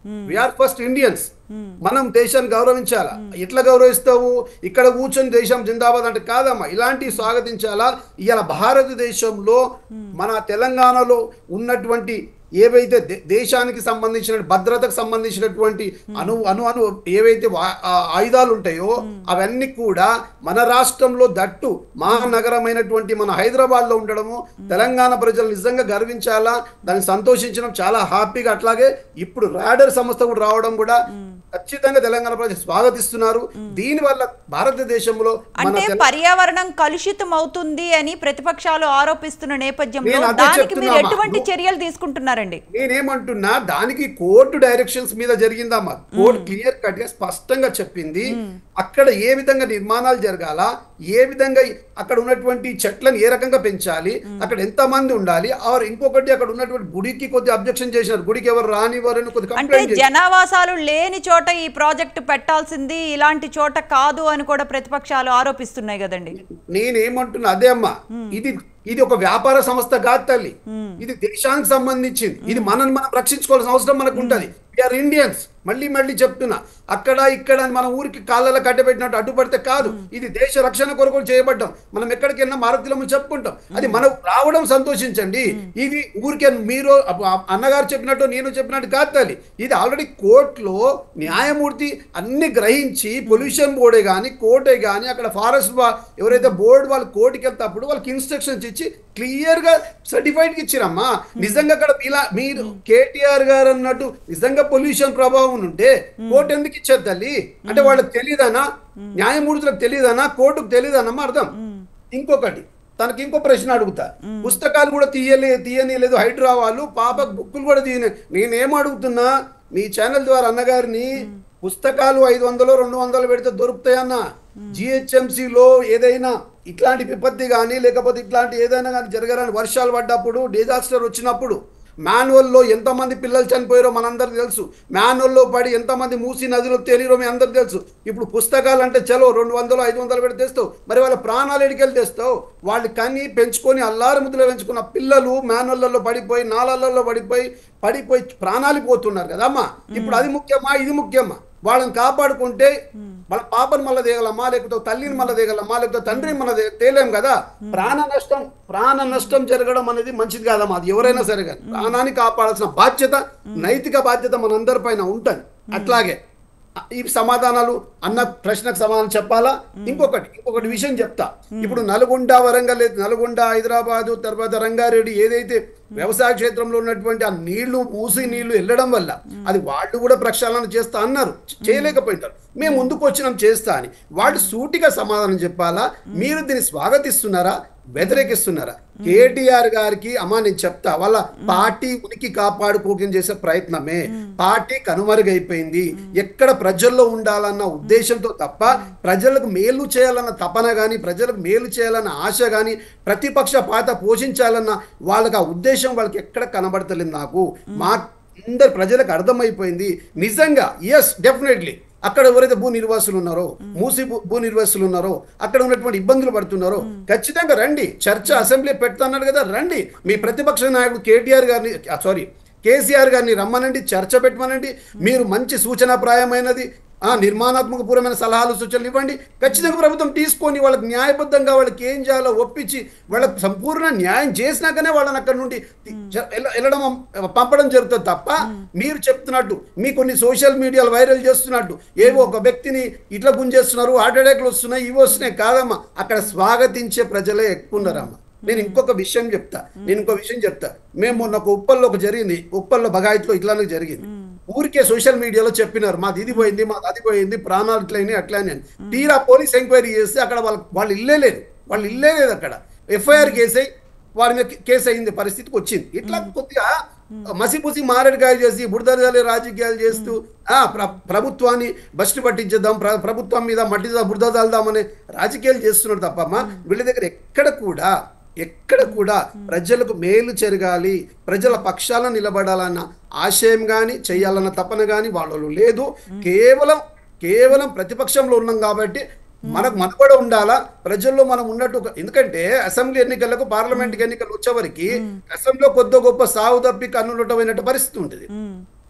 వీఆర్ ఫస్ట్ ఇండియన్స్ మనం దేశాన్ని గౌరవించాలా ఎట్లా గౌరవిస్తావు ఇక్కడ కూర్చొని దేశం జిందాబాద్ అంటే కాదమ్మా ఇలాంటివి స్వాగతించాలా ఇవాళ భారతదేశంలో మన తెలంగాణలో ఉన్నటువంటి ఏవైతే దే- దేశానికి సంబంధించిన భద్రతకు సంబంధించినటువంటి అణు అణు అణు ఏవైతే వా- ఆ ఆయుధాలు ఉంటాయో అవన్నీ కూడా మన రాష్ట్రంలో దట్టు మహానగరమైనటువంటి మన హైదరాబాద్ లో ఉండడము తెలంగాణ ప్రజలు నిజంగా గర్వించాలా దాన్ని సంతోషించడం చాలా హ్యాపీగా అట్లాగే ఇప్పుడు రాడర్ సంస్థ కూడా రావడం కూడా ఖచ్చితంగా తెలంగాణ ప్రజలు స్వాగతిస్తున్నారు దీని వల్ల భారతదేశంలో మన అంటే తెల- పర్యావరణం కలుషితం అవుతుంది అని ప్రతిపక్షాలు ఆరోపిస్తున్న నేపథ్యంలో నేను అదే దానికి మీరు చెప్తున్నామా. ఎటువంటి నువ్వు- చర్యలు తీసుకుంటున్నారండి నేనేమంటున్నా దానికి కోర్టు డైరెక్షన్స్ మీద జరిగిందమ్మా కోర్టు క్లియర్ కట్ గా స్పష్టంగా చెప్పింది అక్కడ ఏ విధంగా నిర్మాణాలు జరగాల ఏ విధంగా అక్కడ ఉన్నటువంటి చెట్లను ఏ రకంగా పెంచాలి అక్కడ ఎంత మంది ఉండాలి ఆర్ ఇంకొకటి అక్కడ ఉన్నటువంటి గుడికి కొద్ది అబ్జెక్షన్ చేసినారు గుడికి ఎవరు రానివ్వరని కొద్ది అంటే కంప్లైంట్ చేశారు జనావాసాలు లేని చోట ఈ ప్రాజెక్టు పెట్టాల్సింది ఇలాంటి చోట కాదు అని కూడా ప్రతిపక్షాలు ఆరోపిస్తున్నాయి కదండి నేనేమంటున్నా అదే అమ్మా ఇది ఇది ఒక వ్యాపార సంస్థ కాదు తల్లి ఇది దేశానికి సంబంధించింది ఇది మనల్ని మనం రక్షించుకోవాల్సిన అవసరం మనకు ఉంటది ఆర్ ఇండియన్స్ మళ్ళీ మళ్ళీ చెప్తున్నా అక్కడ ఇక్కడ అని మన ఊరికి కాళ్ళలో కట్టబెట్టినట్టు అడ్డుపడితే కాదు ఇది దేశ రక్షణ కొరకు చేయబడ్డాం మనం ఎక్కడికి వెళ్ళినా మారుతులము చెప్పుకుంటాం అది మనం రావడం సంతోషించండి ఇది ఊరికే మీరు అప్ప- అన్నగారు చెప్పినట్టు నేను చెప్పినట్టు కాదు తల్లి ఇది ఆల్రెడీ కోర్టులో న్యాయమూర్తి అన్ని గ్రహించి పొల్యూషన్ బోర్డే కానీ కోర్టే కానీ అక్కడ ఫారెస్ట్ ఎవరైతే బోర్డు వాళ్ళు కోర్టుకి వెళ్తాప్పుడు వాళ్ళకి ఇన్స్ట్రక్షన్స్ ఇచ్చి క్లియర్ గా సర్టిఫైడ్ ఇచ్చిరమ్మా నిజంగా అక్కడ ఇలా మీరు కేటీఆర్ గారు అన్నట్టు నిజంగా పొల్యూషన్ ప్రభావం ఉంటే కోర్టు ఎందుకు ఇచ్చారు తల్లి అంటే వాళ్ళకి తెలియదనా న్యాయమూర్తులకు తెలియదనా కోర్టుకు తెలియదనమ్మా అర్థం ఇంకొకటి తనకి ఇంకో ప్రశ్న అడుగుతా పుస్తకాలు కూడా తీయలే తీయని లేదు హైడ్రా వాళ్ళు పాప బుక్కులు కూడా తీయని నేనేం అడుగుతున్నా మీ ఛానల్ ద్వారా అన్నగారిని పుస్తకాలు ఐదు వందలు రెండు వందలు పెడితే దొరుకుతాయన్న జిహెచ్ఎంసీలో ఏదైనా ఇట్లాంటి విపత్తి కానీ లేకపోతే ఇట్లాంటి ఏదైనా కానీ జరగాలని వర్షాలు పడ్డప్పుడు డిజాస్టర్ వచ్చినప్పుడు మాన్యువల్లో ఎంతమంది పిల్లలు చనిపోయారో మనందరికి తెలుసు మాన్యువల్లో పడి ఎంతమంది మూసి నదిలో తేలిరో మీ అందరికి తెలుసు ఇప్పుడు పుస్తకాలు అంటే చలో రెండు వందలు ఐదు వందలు పెట్టి తెస్తావు మరి వాళ్ళ ప్రాణాలు ఎడికెళ్ళి తెస్తావు వాళ్ళు కని పెంచుకొని అల్లారి ముద్దులో పెంచుకున్న పిల్లలు మాన్యువల్లో పడిపోయి నాలల్లో పడిపోయి పడిపోయి ప్రాణాలు పోతున్నారు కదమ్మా ఇప్పుడు అది ముఖ్యమా ఇది ముఖ్యమా వాళ్ళని కాపాడుకుంటే వాళ్ళ పాపను మళ్ళీ దిగలమ్మా లేకపోతే తల్లిని మళ్ళీ దిగలమ్మా లేకపోతే తండ్రిని మళ్ళీ దే- తేలేం కదా ప్రాణ నష్టం ప్రాణ నష్టం జరగడం అనేది మంచిది కాదమ్మా అది ఎవరైనా సరే కానీ ప్రాణాన్ని కాపాడాల్సిన బాధ్యత నైతిక బాధ్యత మనందరి పైన ఉంటుంది అట్లాగే ఈ సమాధానాలు అన్న ప్రశ్నకు సమాధానం చెప్పాలా ఇంకొకటి ఇంకొకటి విషయం చెప్తా ఇప్పుడు నల్గొండ వరంగల్ నల్గొండ హైదరాబాదు తర్వాత రంగారెడ్డి ఏదైతే వ్యవసాయ క్షేత్రంలో ఉన్నటువంటి ఆ నీళ్లు మూసి నీళ్లు వెళ్ళడం వల్ల అది వాళ్ళు కూడా ప్రక్షాళన చేస్తా అన్నారు చేయలేకపోయినారు మేము ముందుకు వచ్చినాం చేస్తా అని వాళ్ళు సూటిగా సమాధానం చెప్పాలా మీరు దీన్ని స్వాగతిస్తున్నారా వ్యతిరేకిస్తున్నారా కేటీఆర్ గారికి అమ్మా నేను చెప్తా వాళ్ళ పార్టీ ఉనికి కాపాడుకోకం చేసే ప్రయత్నమే పార్టీ కనుమరుగైపోయింది ఎక్కడ ప్రజల్లో ఉండాలన్న ఉద్దేశంతో తప్ప ప్రజలకు మేలు చేయాలన్న తపన గాని ప్రజలకు మేలు చేయాలన్న ఆశ గాని ప్రతిపక్ష పాత్ర పోషించాలన్న వాళ్ళకి ఆ ఉద్దేశం వాళ్ళకి ఎక్కడ కనబడతలేదు నాకు మా అందరు ప్రజలకు అర్థమైపోయింది నిజంగా ఎస్ డెఫినెట్లీ అక్కడ ఎవరైతే భూ నిర్వాసులు ఉన్నారో మూసి భూ- భూ నిర్వాసులు ఉన్నారో అక్కడ ఉన్నటువంటి ఇబ్బందులు పడుతున్నారో ఖచ్చితంగా రండి చర్చ అసెంబ్లీ పెడుతున్నారు కదా రండి మీ ప్రతిపక్ష నాయకుడు కేటీఆర్ గారిని సారీ కేసీఆర్ గారిని రమ్మనండి చర్చ పెట్టమనండి మీరు మంచి సూచనాప్రాయమైనది ఆ నిర్మాణాత్మక పూర్వమైన సలహాలు సూచనలు ఇవ్వండి ఖచ్చితంగా ప్రభుత్వం తీసుకొని వాళ్ళకి న్యాయబద్ధంగా వాళ్ళకి ఏం చేయాలో ఒప్పించి వాళ్ళకి సంపూర్ణ న్యాయం చేసినాకనే వాళ్ళని అక్కడ నుండి తి- జ- వెళ్ళ- వెళ్ళడం పంపడం జరుగుతుంది తప్ప మీరు చెప్తున్నట్టు మీ కొన్ని సోషల్ మీడియాలో వైరల్ చేస్తున్నట్టు ఏవో ఒక వ్యక్తిని ఇట్లా గుంజేస్తున్నారు హార్ట్ అటాక్లు వస్తున్నాయి ఇవి వస్తున్నాయి కాదమ్మా అక్కడ స్వాగతించే ప్రజలే ఎక్కువ ఉన్నారమ్మా నేను ఇంకొక విషయం చెప్తా నేను ఇంకో విషయం చెప్తా మేము మొన్న ఒక ఉప్పల్లో ఒక జరిగింది ఉప్పల్లో బగాయిత్లో ఇట్లానే జరిగింది ఊరికే సోషల్ మీడియాలో చెప్పినారు మాది ఇది పోయింది మాది అది పోయింది ప్రాణాలు ఇట్లయినాయి అట్లనే అని తీరా పోలీస్ ఎంక్వైరీ చేస్తే అక్కడ వాళ్ళ వాళ్ళు ఇల్లే లేదు వాళ్ళు ఇల్లే లేదు అక్కడ ఎఫ్ఐఆర్ కేసు అయి వారి మీద కేసు అయింది పరిస్థితికి వచ్చింది ఇట్లా కొద్దిగా మసిపూసి మారేడుకాయ చేసి బురదజాలి రాజకీయాలు చేస్తూ ఆ ప్ర- ప్రభుత్వాన్ని బస్టు పట్టించేద్దాం ప్ర- ప్రభుత్వం మీద మట్టి బురద చల్దామనే రాజకీయాలు చేస్తున్నారు తప్పమ్మా వీళ్ళ దగ్గర ఎక్కడ కూడా ఎక్కడ కూడా ప్రజలకు మేలు జరగాలి ప్రజల పక్షాన నిలబడాలన్న ఆశయం కానీ చేయాలన్న తపన కానీ వాళ్ళలో లేదు కేవలం కేవలం ప్రతిపక్షంలో ఉన్నాం కాబట్టి మనకు మనుగడ ఉండాలా ప్రజల్లో మనం ఉన్నట్టు ఒక- ఎందుకంటే అసెంబ్లీ ఎన్నికలకు పార్లమెంట్ ఎన్నికలు వచ్చేవరకు అసెంబ్లీలో కొద్ది గొప్ప సాగు తప్పి కన్నులటమైనట్టు పరిస్థితి ఉంటుంది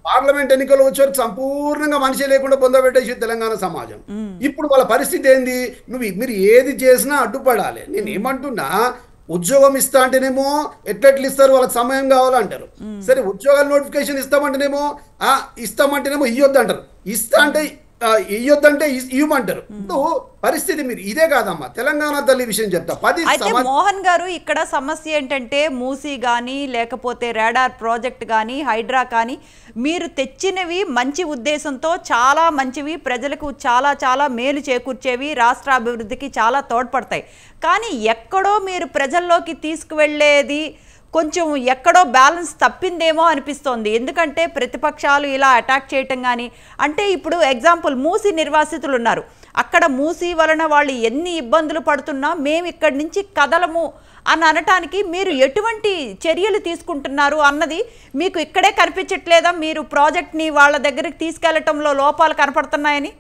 పార్లమెంట్ ఎన్నికలు వచ్చేవరకు సంపూర్ణంగా మనిషి లేకుండా పొందబెట్టేసి తెలంగాణ సమాజం ఇప్పుడు వాళ్ళ పరిస్థితి ఏంది నువ్వు మీరు ఏది చేసినా అడ్డుపడాలి నేను ఏమంటున్నా ఉద్యోగం ఇస్తా అంటేనేమో ఎట్లెట్లు ఇస్తారు వాళ్ళకి సమయం కావాలంటారు సరే ఉద్యోగాల నోటిఫికేషన్ ఇస్తామంటేనేమో ఆ ఇస్తామంటేనేమో ఇయ్యొద్దు అంటారు ఇస్తా అంటే ఆ, ఇయ్యొద్దంటే ఇ- ఇవ్వమంటారు ఇప్పుడు పరిస్థితి మీరు ఇదే కాదమ్మా తెలంగాణ తల్లి విషయం చెప్తా పది అయితే సంవత్సరాలు మోహన్ గారు ఇక్కడ సమస్య ఏంటంటే మూసీ కానీ లేకపోతే రాడార్ ప్రాజెక్ట్ కానీ హైడ్రా కానీ మీరు తెచ్చినవి మంచి ఉద్దేశంతో చాలా మంచివి ప్రజలకు చాలా చాలా మేలు చేకూర్చేవి రాష్ట్ర అభివృద్ధికి చాలా తోడ్పడతాయి కానీ ఎక్కడో మీరు ప్రజల్లోకి తీసుకువెళ్ళేది కొంచెం ఎక్కడో బ్యాలెన్స్ తప్పిందేమో అనిపిస్తోంది ఎందుకంటే ప్రతిపక్షాలు ఇలా అటాక్ చేయటం కానీ అంటే ఇప్పుడు ఎగ్జాంపుల్ మూసి నిర్వాసితులు ఉన్నారు అక్కడ మూసి వలన వాళ్ళు ఎన్ని ఇబ్బందులు పడుతున్నా మేము ఇక్కడి నుంచి కదలము అని అనటానికి మీరు ఎటువంటి చర్యలు తీసుకుంటున్నారు అన్నది మీకు ఇక్కడే కనిపించట్లేదా మీరు ప్రాజెక్ట్ని వాళ్ళ దగ్గరికి తీసుకెళ్లటంలో లోపాలు కనపడుతున్నాయని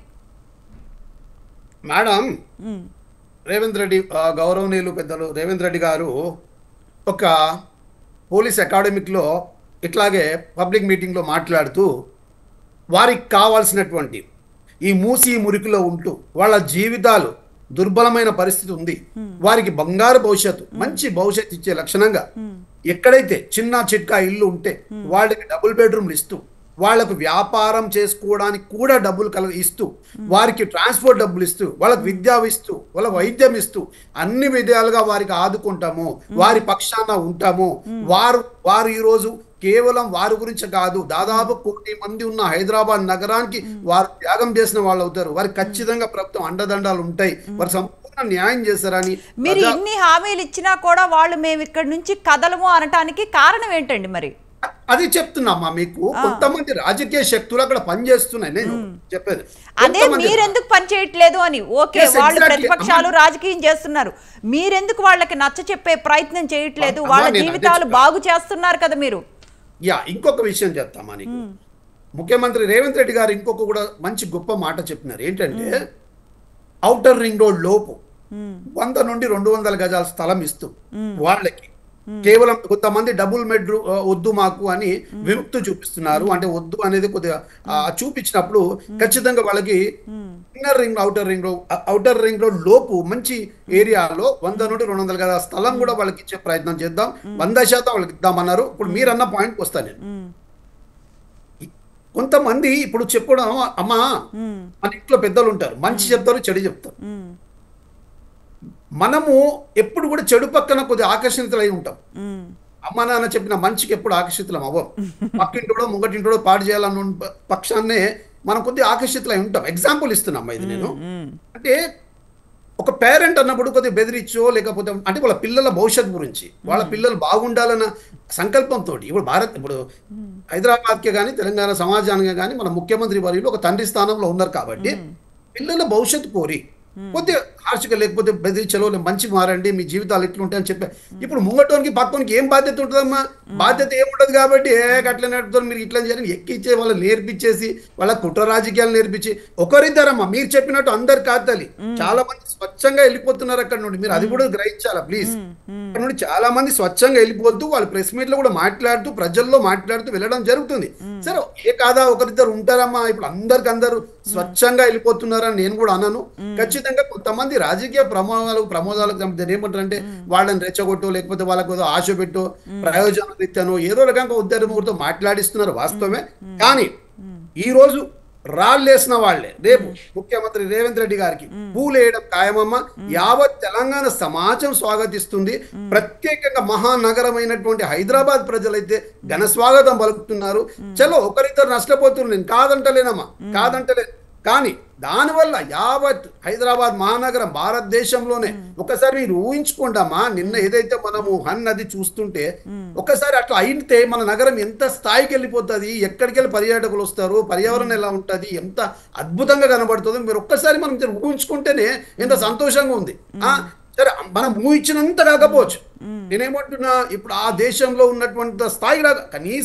మేడం రేవంత్ రెడ్డి ఆ, గౌరవనీయులు పెద్దలు రేవంత్ రెడ్డి గారు ఒక పోలీస్ అకాడమిక్లో ఇట్లాగే పబ్లిక్ మీటింగ్లో మాట్లాడుతూ వారికి కావాల్సినటువంటి ఈ మూసి మురికిలో ఉంటూ వాళ్ళ జీవితాలు దుర్బలమైన పరిస్థితి ఉంది వారికి బంగారు భవిష్యత్తు మంచి భవిష్యత్తు ఇచ్చే లక్షణంగా ఎక్కడైతే చిన్న చిట్కా ఇల్లు ఉంటే వాళ్ళకి డబుల్ బెడ్రూమ్లు ఇస్తూ వాళ్ళకు వ్యాపారం చేసుకోవడానికి కూడా డబ్బులు కల ఇస్తూ వారికి ట్రాన్స్పోర్ట్ డబ్బులు ఇస్తూ వాళ్ళకి విద్య ఇస్తూ వాళ్ళ వైద్యం ఇస్తూ అన్ని విధాలుగా వారికి ఆదుకుంటాము వారి పక్షాన ఉంటాము వారు వారు ఈరోజు కేవలం వారి గురించి కాదు దాదాపు కోటి మంది ఉన్న హైదరాబాద్ నగరానికి వారు త్యాగం చేసిన వాళ్ళు అవుతారు వారికి ఖచ్చితంగా ప్రభుత్వం అండదండాలు ఉంటాయి వారు సంపూర్ణ న్యాయం చేస్తారని మీరు ప్రజా- ఇన్ని హామీలు ఇచ్చినా కూడా వాళ్ళు మేము ఇక్కడి నుంచి కదలము అనటానికి కారణం ఏంటండి మరి అది చెప్తున్నామ్మా మీకు కొంతమంది రాజకీయ శక్తులు అక్కడ పనిచేస్తున్నాయి నేను చెప్పేది అదే కొంతమంది మీరెందుకు పని చేయట్లేదు అని ఓకే Yes, వాళ్ళు exactly. ప్రతిపక్షాలు రాజకీయం చేస్తున్నారు మీరెందుకు వాళ్ళకి నచ్చ చెప్పే ప్రయత్నం చేయట్లేదు అమ్మా, వాళ్ళ నేను అదే జీవితాలు చెప్పాను. బాగు చేస్తున్నారు కదా మీరు యా ఇంకొక విషయం చెప్తామా నీకు ముఖ్యమంత్రి రేవంత్ రెడ్డి గారు ఇంకొక కూడా మంచి గొప్ప మాట చెప్పినారు ఏంటంటే ఔటర్ రింగ్ రోడ్ లోపు వంద నుండి రెండు వందల గజాల స్థలం ఇస్తూ వాళ్ళకి కేవలం కొంతమంది డబుల్ మెడ్రూ ఆ, వద్దు మాకు అని విముక్తి చూపిస్తున్నారు అంటే వద్దు అనేది కొద్దిగా ఆ, చూపించినప్పుడు ఖచ్చితంగా వాళ్ళకి inner ring outer ring road outer ring road లోపు మంచి ఏరియాలో వంద నుండి రెండు వందల గజాల స్థలం కూడా వాళ్ళకి ఇచ్చే ప్రయత్నం చేద్దాం వంద శాతం వాళ్ళకి ఇద్దామన్నారు ఇప్పుడు మీరన్న పాయింట్కి వస్తాను నేను కొంతమంది ఇప్పుడు చెప్పడం అమ్మా మన ఇంట్లో పెద్దలు ఉంటారు మంచి చెప్తారు చెడు చెప్తారు మనము ఎప్పుడు కూడా చెడు పక్కన కొద్దిగా ఆకర్షితులై ఉంటాం అమ్మ నాన్న చెప్పిన మంచికి ఎప్పుడు ఆకర్షితులం అవ్వం పక్కింటోడో ముంగటింటోడో పాడు చేయాలన్న ప- పక్షాన్నే మనం కొద్దిగా ఆకర్షితులై ఉంటాం ఎగ్జాంపుల్ ఇస్తున్నాం ఇది నేను అంటే ఒక పేరెంట్ అన్నప్పుడు కొద్దిగా బెదిరించో లేకపోతే అంటే వాళ్ళ పిల్లల భవిష్యత్తు గురించి వాళ్ళ పిల్లలు బాగుండాలన్న సంకల్పంతో ఇప్పుడు భారత్ ఇప్పుడు హైదరాబాద్కే కానీ తెలంగాణ సమాజానికి కానీ మన ముఖ్యమంత్రి వర్యులు ఒక తండ్రి స్థానంలో ఉన్నారు కాబట్టి పిల్లల భవిష్యత్తు కోరి కొద్దిగా హార్షిక లేకపోతే బెదిరించలో లేదు మంచి మారండి మీ జీవితాలు ఎట్లుంటాయని చెప్పి ఇప్పుడు ముంగటోనికి పక్కనికి ఏం బాధ్యత ఉంటుందమ్మా బాధ్యత ఏముంటది కాబట్టి ఏ అట్లా నడుపుతారు మీరు ఇట్లా చేయాలని ఎక్కిచ్చే వాళ్ళు నేర్పించేసి వాళ్ళ కుట్ర రాజకీయాలు నేర్పించి ఒకరిద్దరమ్మా మీరు చెప్పినట్టు అందరు కాదు తల్లి చాలా మంది స్వచ్ఛంగా వెళ్ళిపోతున్నారు అక్కడ నుండి మీరు అది కూడా గ్రహించాలా ప్లీజ్ అక్కడ నుండి చాలా మంది స్వచ్ఛంగా వెళ్ళిపోతూ వాళ్ళు ప్రెస్ మీట్ లో కూడా మాట్లాడుతూ ప్రజల్లో మాట్లాడుతూ వెళ్ళడం జరుగుతుంది సరే ఏ కాదా ఒకరిద్దరు ఉంటారమ్మా ఇప్పుడు అందరికి అందరూ స్వచ్ఛంగా వెళ్ళిపోతున్నారని నేను కూడా అన్నాను ఖచ్చితంగా కొంతమంది రాజకీయ ప్రమోదాలకు ప్రమోదాలకు దాన్ని ఏమంటారంటే వాళ్ళని రెచ్చగొట్టో లేకపోతే వాళ్ళకు ఏదో ఆశ పెట్టో ప్రయోజన రీత్యానో ఏదో రకంగా ఉద్యమతో మాట్లాడిస్తున్నారు వాస్తవమే కానీ ఈ రోజు రాళ్ళేసిన వాళ్ళే రేపు ముఖ్యమంత్రి రేవంత్ రెడ్డి గారికి పూలేయడం ఖాయమమ్మ యావత్ తెలంగాణ సమాజం స్వాగతిస్తుంది ప్రత్యేకంగా మహానగరమైనటువంటి హైదరాబాద్ ప్రజలైతే ఘన స్వాగతం పలుకుతున్నారు చలో ఒకరిద్దరు నష్టపోతున్నారు నేను కాదంటలేనమ్మా కాదంటలేను కానీ దానివల్ల యావత్ హైదరాబాద్ మహానగరం భారతదేశంలోనే ఒకసారి మీరు ఊహించుకోండమ్మా నిన్న ఏదైతే మనము హన్ నది చూస్తుంటే ఒకసారి అట్లా అయితే మన నగరం ఎంత స్థాయికి వెళ్ళిపోతుంది ఎక్కడికి వెళ్ళి పర్యాటకులు వస్తారు పర్యావరణం ఎలా ఉంటుంది ఎంత అద్భుతంగా కనబడుతుందో మీరు ఒక్కసారి మనం జర ఊహించుకుంటేనే ఎంత సంతోషంగా ఉంది ఆ సరే మనం ఊహించినంత కాకపోవచ్చు నేనేమంటున్నా ఇప్పుడు ఆ దేశంలో ఉన్నటువంటి స్థాయి రాక కనీసం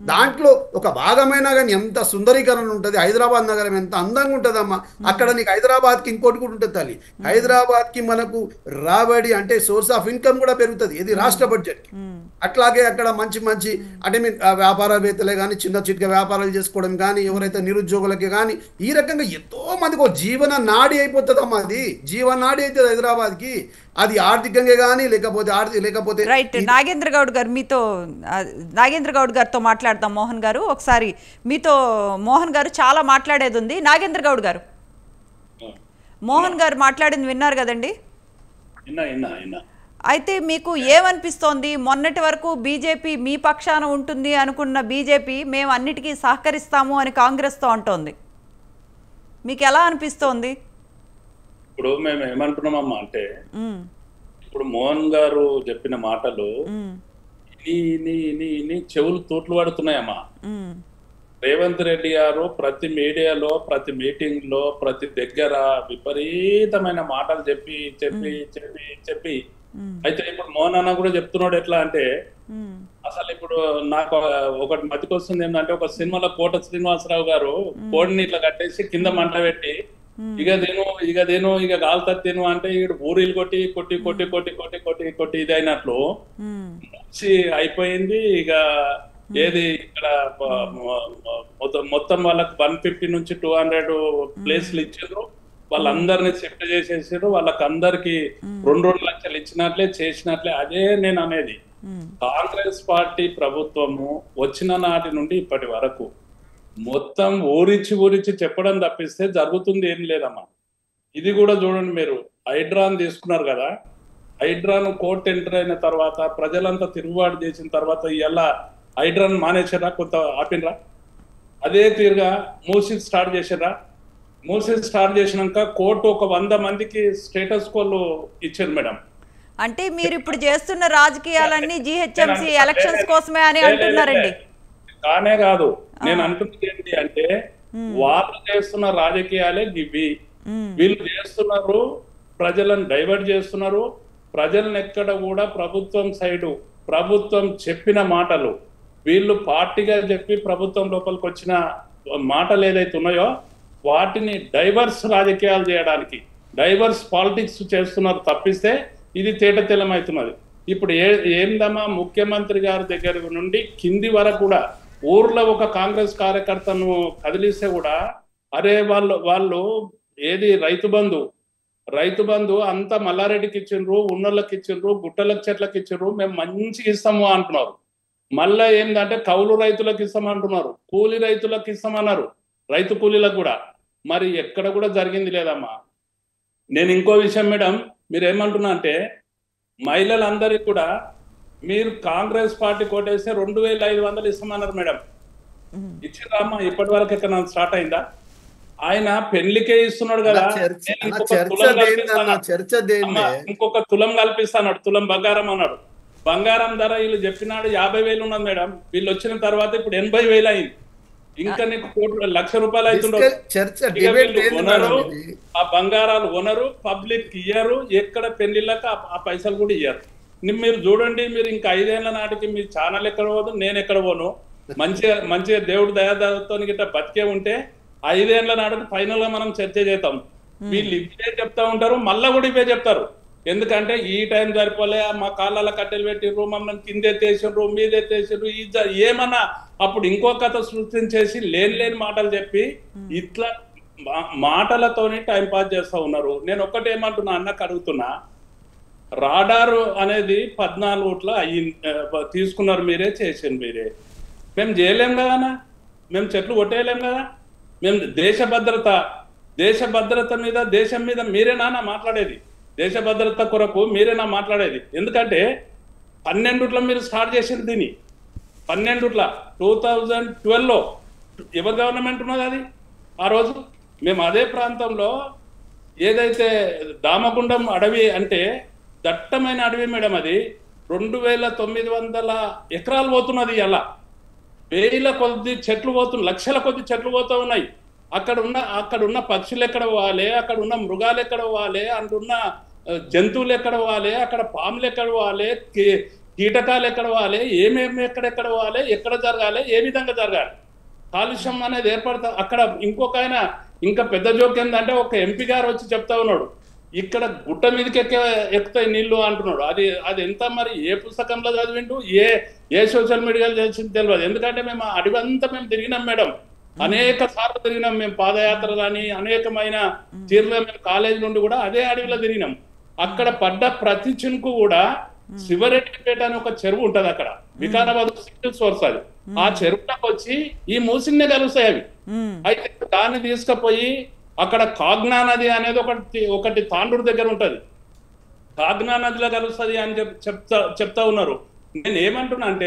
దాంట్లో ఒక భాగమైనా కానీ ఎంత సుందరీకరణ ఉంటుంది హైదరాబాద్ నగరం ఎంత అందంగా ఉంటుందమ్మా అక్కడ నీకు హైదరాబాద్కి ఇంకోటి కూడా ఉంటుంది తల్లి హైదరాబాద్కి మనకు రాబడి అంటే సోర్స్ ఆఫ్ ఇన్కమ్ కూడా పెరుగుతుంది ఇది రాష్ట్ర బడ్జెట్కి అట్లాగే అక్కడ మంచి మంచి అంటే మీన్ వ్యాపారవేత్తలే కానీ చిన్న చిట్క వ్యాపారాలు చేసుకోవడం కానీ ఎవరైతే నిరుద్యోగులకి కానీ ఈ రకంగా ఎంతో మందికి ఒక జీవన నాడి అయిపోతుందమ్మా అది జీవన నాడి అవుతుంది హైదరాబాద్కి అది ఆర్థికంగా కానీ లేకపోతే ఆర్థిక లేకపోతే రైట్ నాగేంద్ర గౌడ్ గారు మీతో ఆ, నాగేంద్ర గౌడ్ గారితో మాట్లాడదాం మోహన్ గారు ఒకసారి మీతో మోహన్ గారు చాలా మాట్లాడేది ఉంది నాగేంద్ర గౌడ్ గారు మోహన్ గారు మాట్లాడింది విన్నారు కదండి ఇన్నా ఇన్నా ఇన్నా అయితే మీకు ఏమనిపిస్తోంది మొన్నటి వరకు బీజేపీ మీ పక్షాన ఉంటుంది అనుకున్న బీజేపీ మేము అన్నిటికీ సహకరిస్తాము అని కాంగ్రెస్తో అంటోంది మీకు ఎలా అనిపిస్తోంది ఇప్పుడు మేము ఏమంటున్నామమ్మా అంటే ఉమ్, ఇప్పుడు మోహన్ గారు చెప్పిన మాటలు ఉమ్, ఇని ఇని ఇని ఇని చెవులు తూట్లు పడుతున్నాయమ్మా ఉమ్, రేవంత్ రెడ్డి గారు ప్రతి మీడియాలో ప్రతి మీటింగ్ లో ప్రతి దగ్గర విపరీతమైన మాటలు చెప్పి చెప్పి చెప్పి చెప్పి ఉమ్, అయితే ఇప్పుడు మోహన్ అన్న కూడా చెప్తున్నాడు ఎట్లా అంటే ఉమ్, అసలు ఇప్పుడు నాకు ఒకటి మతికొస్తుంది ఏంటంటే ఒక సినిమాలో కోట శ్రీనివాసరావు గారు కోడిని ఇట్లా కట్టేసి కింద మంట పెట్టి ఇక తిను ఇక తిను ఇక కాలుతా తిను అంటే ఇక్కడ ఊరిలు కొట్టి కొట్టి కొట్టి కొట్టి కొట్టి కొట్టి కొట్టి ఇది అయినట్లు ఉమ్, వచ్చి అయిపోయింది ఇక ఏది ఇక్కడ ప- మ- మ- మొత్తం మొత్తం వాళ్ళకి వన్ ఫిఫ్టీ నుంచి టూ హండ్రెడ్ ప్లేస్లు ఇచ్చిండ్రు వాళ్ళందరినీ షిఫ్ట్ చేసేసారు వాళ్ళకి అందరికి రెండు రెండు లక్షలు ఇచ్చినట్లే చేసినట్లే అదే నేను అనేది ఉమ్, కాంగ్రెస్ పార్టీ ప్రభుత్వము వచ్చిన నాటి నుండి ఇప్పటి వరకు మొత్తం ఊరిచ్చి ఊరిచ్చి చెప్పడం తప్పిస్తే జరుగుతుంది ఏం లేదమ్మా ఇది కూడా చూడండి మీరు హైడ్రాన్ తీసుకున్నారు కదా హైడ్రాన్ కోర్టు ఎంటర్ అయిన తర్వాత ప్రజలంతా తిరుగుబాటు చేసిన తర్వాత ఇలా హైడ్రాన్ మానేసారా కొంత ఆపినరా అదే తీరుగా మూసి స్టార్ట్ చేసారా మూసి స్టార్ట్ చేసినాక కోర్టు ఒక వంద మందికి స్టేటస్ కోలు ఇచ్చారు మేడం అంటే మీరు ఇప్పుడు చేస్తున్న రాజకీయాలన్నీ జిహెచ్ఎంసీ ఎలక్షన్స్ కోసమే అని అంటున్నారండి కానే కాదు నేను అంటున్నది ఏంటి అంటే వాళ్ళు చేస్తున్న రాజకీయాలే ఇవి ఉమ్, వీళ్ళు చేస్తున్నారు ప్రజలను డైవర్ట్ చేస్తున్నారు ప్రజలను ఎక్కడ కూడా ప్రభుత్వం సైడు ప్రభుత్వం చెప్పిన మాటలు వీళ్ళు పార్టీగా చెప్పి ప్రభుత్వం లోపలికి వచ్చిన మాటలు ఏదైతే ఉన్నాయో వాటిని డైవర్స్ రాజకీయాలు చేయడానికి డైవర్స్ పాలిటిక్స్ చేస్తున్నారు తప్పిస్తే ఇది తేటతెల్లమవుతున్నది ఇప్పుడు ఏ ఏందమ్మా ముఖ్యమంత్రి గారి దగ్గర నుండి కింది వరకు కూడా ఊర్లో ఒక కాంగ్రెస్ కార్యకర్తను కదిలిస్తే కూడా అరే వాళ్ళు వాళ్ళు ఏది రైతు బంధు రైతు బంధు అంతా మల్లారెడ్డికి ఇచ్చిండ్రు ఉన్నోళ్ళకి ఇచ్చిండ్రు గుట్టలకు చెట్లకి ఇచ్చిండ్రు మేము మంచిగా ఇస్తాము అంటున్నారు మళ్ళా ఏంటంటే కౌలు రైతులకు ఇస్తామంటున్నారు కూలి రైతులకు ఇస్తామన్నారు రైతు కూలీలకు కూడా మరి ఎక్కడ కూడా జరిగింది లేదమ్మా నేను ఇంకో విషయం మేడం మీరు ఏమంటున్నా అంటే మహిళలందరికీ కూడా మీరు కాంగ్రెస్ పార్టీ కోటేస్తే రెండు వేల ఐదు వందలు ఇస్తామన్నారు మేడం ఉమ్, ఇచ్చిరామ్మా ఇప్పటి వరకు ఎక్కడ స్టార్ట్ అయిందా ఆయన పెళ్లికే ఇస్తున్నాడు కదా అన్న చర్చ నేను అన్న ఇంకొక చర్చ తులం దేనిదన్న కల్పిస్తాను. చర్చ అమ్మా, దేనిదే ఇంకొక తులం కల్పిస్తాడు తులం బంగారం అన్నాడు బంగారం ధర వీళ్ళు చెప్పినాడు యాభై వేలు ఉన్నది మేడం వీళ్ళు వచ్చిన తర్వాత ఇప్పుడు ఎనభై వేలు అయింది ఇంకా నీకు కోట్లు లక్ష రూపాయలు అవుతుండవు డిస్కస్ చర్చ ఇక డిబేట్ వీళ్ళు దేని కొనరు మేడం ఇది ఆ బంగారాలు కొనరు పబ్లిక్ ఇయ్యరు ఎక్కడ పెళ్లిళ్ళకి ఆ- ఆ పైసలు కూడా ఇయ్యరు ని- మీరు చూడండి మీరు ఇంకా ఐదేళ్ల నాటికి మీ ఛానల్ ఎక్కడ పోదు నేను ఎక్కడ పోను మంచిగా మంచిగా దేవుడు దయాదాతో గిట్ట బతికే ఉంటే ఐదేళ్ల నాటికి ఫైనల్ గా మనం చర్చ చేద్దాం వీళ్ళు ఇవే చెప్తా ఉంటారు మళ్ళా కూడా ఇవే చెప్తారు ఎందుకంటే ఈ టైం సరిపోలే మా కాళ్ళ కట్టెలు పెట్టిర్రు మమ్మల్ని కిందెత్తేసిండ్రు మీదెత్తేసిండ్రు ఈ జ- ఏమన్నా అప్పుడు ఇంకో కథ సృష్టించేసి లేని లేని మాటలు చెప్పి ఇట్లా మా- మాటలతోని టైం పాస్ చేస్తా ఉన్నారు నేను ఒక్కటి ఏమంటున్నా అన్నకు అడుగుతున్నా రాడారు అనేది పద్నాలుగుట్ల అయ్యి తీసుకున్నారు మీరే చేసింది మీరే మేము చేయలేం కదా అన్న? మేము చెట్లు కొట్టేయలేం కదా మేము దేశ భద్రత దేశ భద్రత మీద దేశం మీద మీరేనా అన్న మాట్లాడేది దేశ భద్రత కొరకు మీరేనా మాట్లాడేది ఎందుకంటే పన్నెండుట్ల మీరు స్టార్ట్ చేసింది దీన్ని పన్నెండుట్ల టూ థౌజండ్ ట్వెల్వ్లో ఎవరి గవర్నమెంట్ ఉన్నది అది ఆ రోజు మేము అదే ప్రాంతంలో ఏదైతే దామగుండం అడవి అంటే దట్టమైన అడవి మేడం అది రెండు వేల తొమ్మిది వందల ఎకరాలు పోతున్నది ఎలా వేల కొద్ది చెట్లు పోతున్నాయి లక్షల కొద్ది చెట్లు పోతూ ఉన్నాయి అక్కడ ఉన్న అక్కడ ఉన్న పక్షులు ఎక్కడ పోవాలి అక్కడ ఉన్న మృగాలు ఎక్కడ పోవాలి అంటున్న ఆ, జంతువులు ఎక్కడ పోవాలి అక్కడ పాములు ఎక్కడ పోవాలి కి- కీటకాలు ఎక్కడ పోవాలి ఏమేమి ఎక్కడెక్కడ పోవాలి ఎక్కడ జరగాలి ఏ విధంగా జరగాలి కాలుష్యం అనేది ఏర్పడతా అక్కడ ఇంకొక ఆయన ఇంకా పెద్ద జోక్ ఏంటంటే ఒక ఎంపీ గారు వచ్చి చెప్తా ఉన్నాడు ఇక్కడ గుట్ట మీదకి ఎక్కే ఎక్కుతాయి నీళ్లు అంటున్నాడు అది అది ఎంత మరి ఏ పుస్తకంలో చదివిండు ఏ ఏ సోషల్ మీడియాలో తెలిసింది తెలియదు ఎందుకంటే మేము ఆ అడవి అంతా మేము తిరిగినాం మేడం అనేక సార్లు తిరిగినాం మేము పాదయాత్ర కానీ అనేకమైన తీరులో మేము కాలేజీ నుండి కూడా అదే అడవిలో తిరిగినాం అక్కడ పడ్డ ప్రతి చినుకు కూడా శివరెడ్డిపేట అని ఒక చెరువు ఉంటది అక్కడ వికారాబాద్ సింగిల్ సోర్స్ అది ఆ చెరువులకు వచ్చి ఈ మూసిన్నే కలుస్తాయి అవి ఉమ్, అయితే దాన్ని తీసుకుపోయి అక్కడ కాగ్నా నది అనేది ఒకటి ఒకటి తాండూరు దగ్గర ఉంటది కాగ్నా నదిలో కలుస్తుంది అని చెప్ చెప్తా చెప్తా ఉన్నారు నేను ఏమంటున్నా అంటే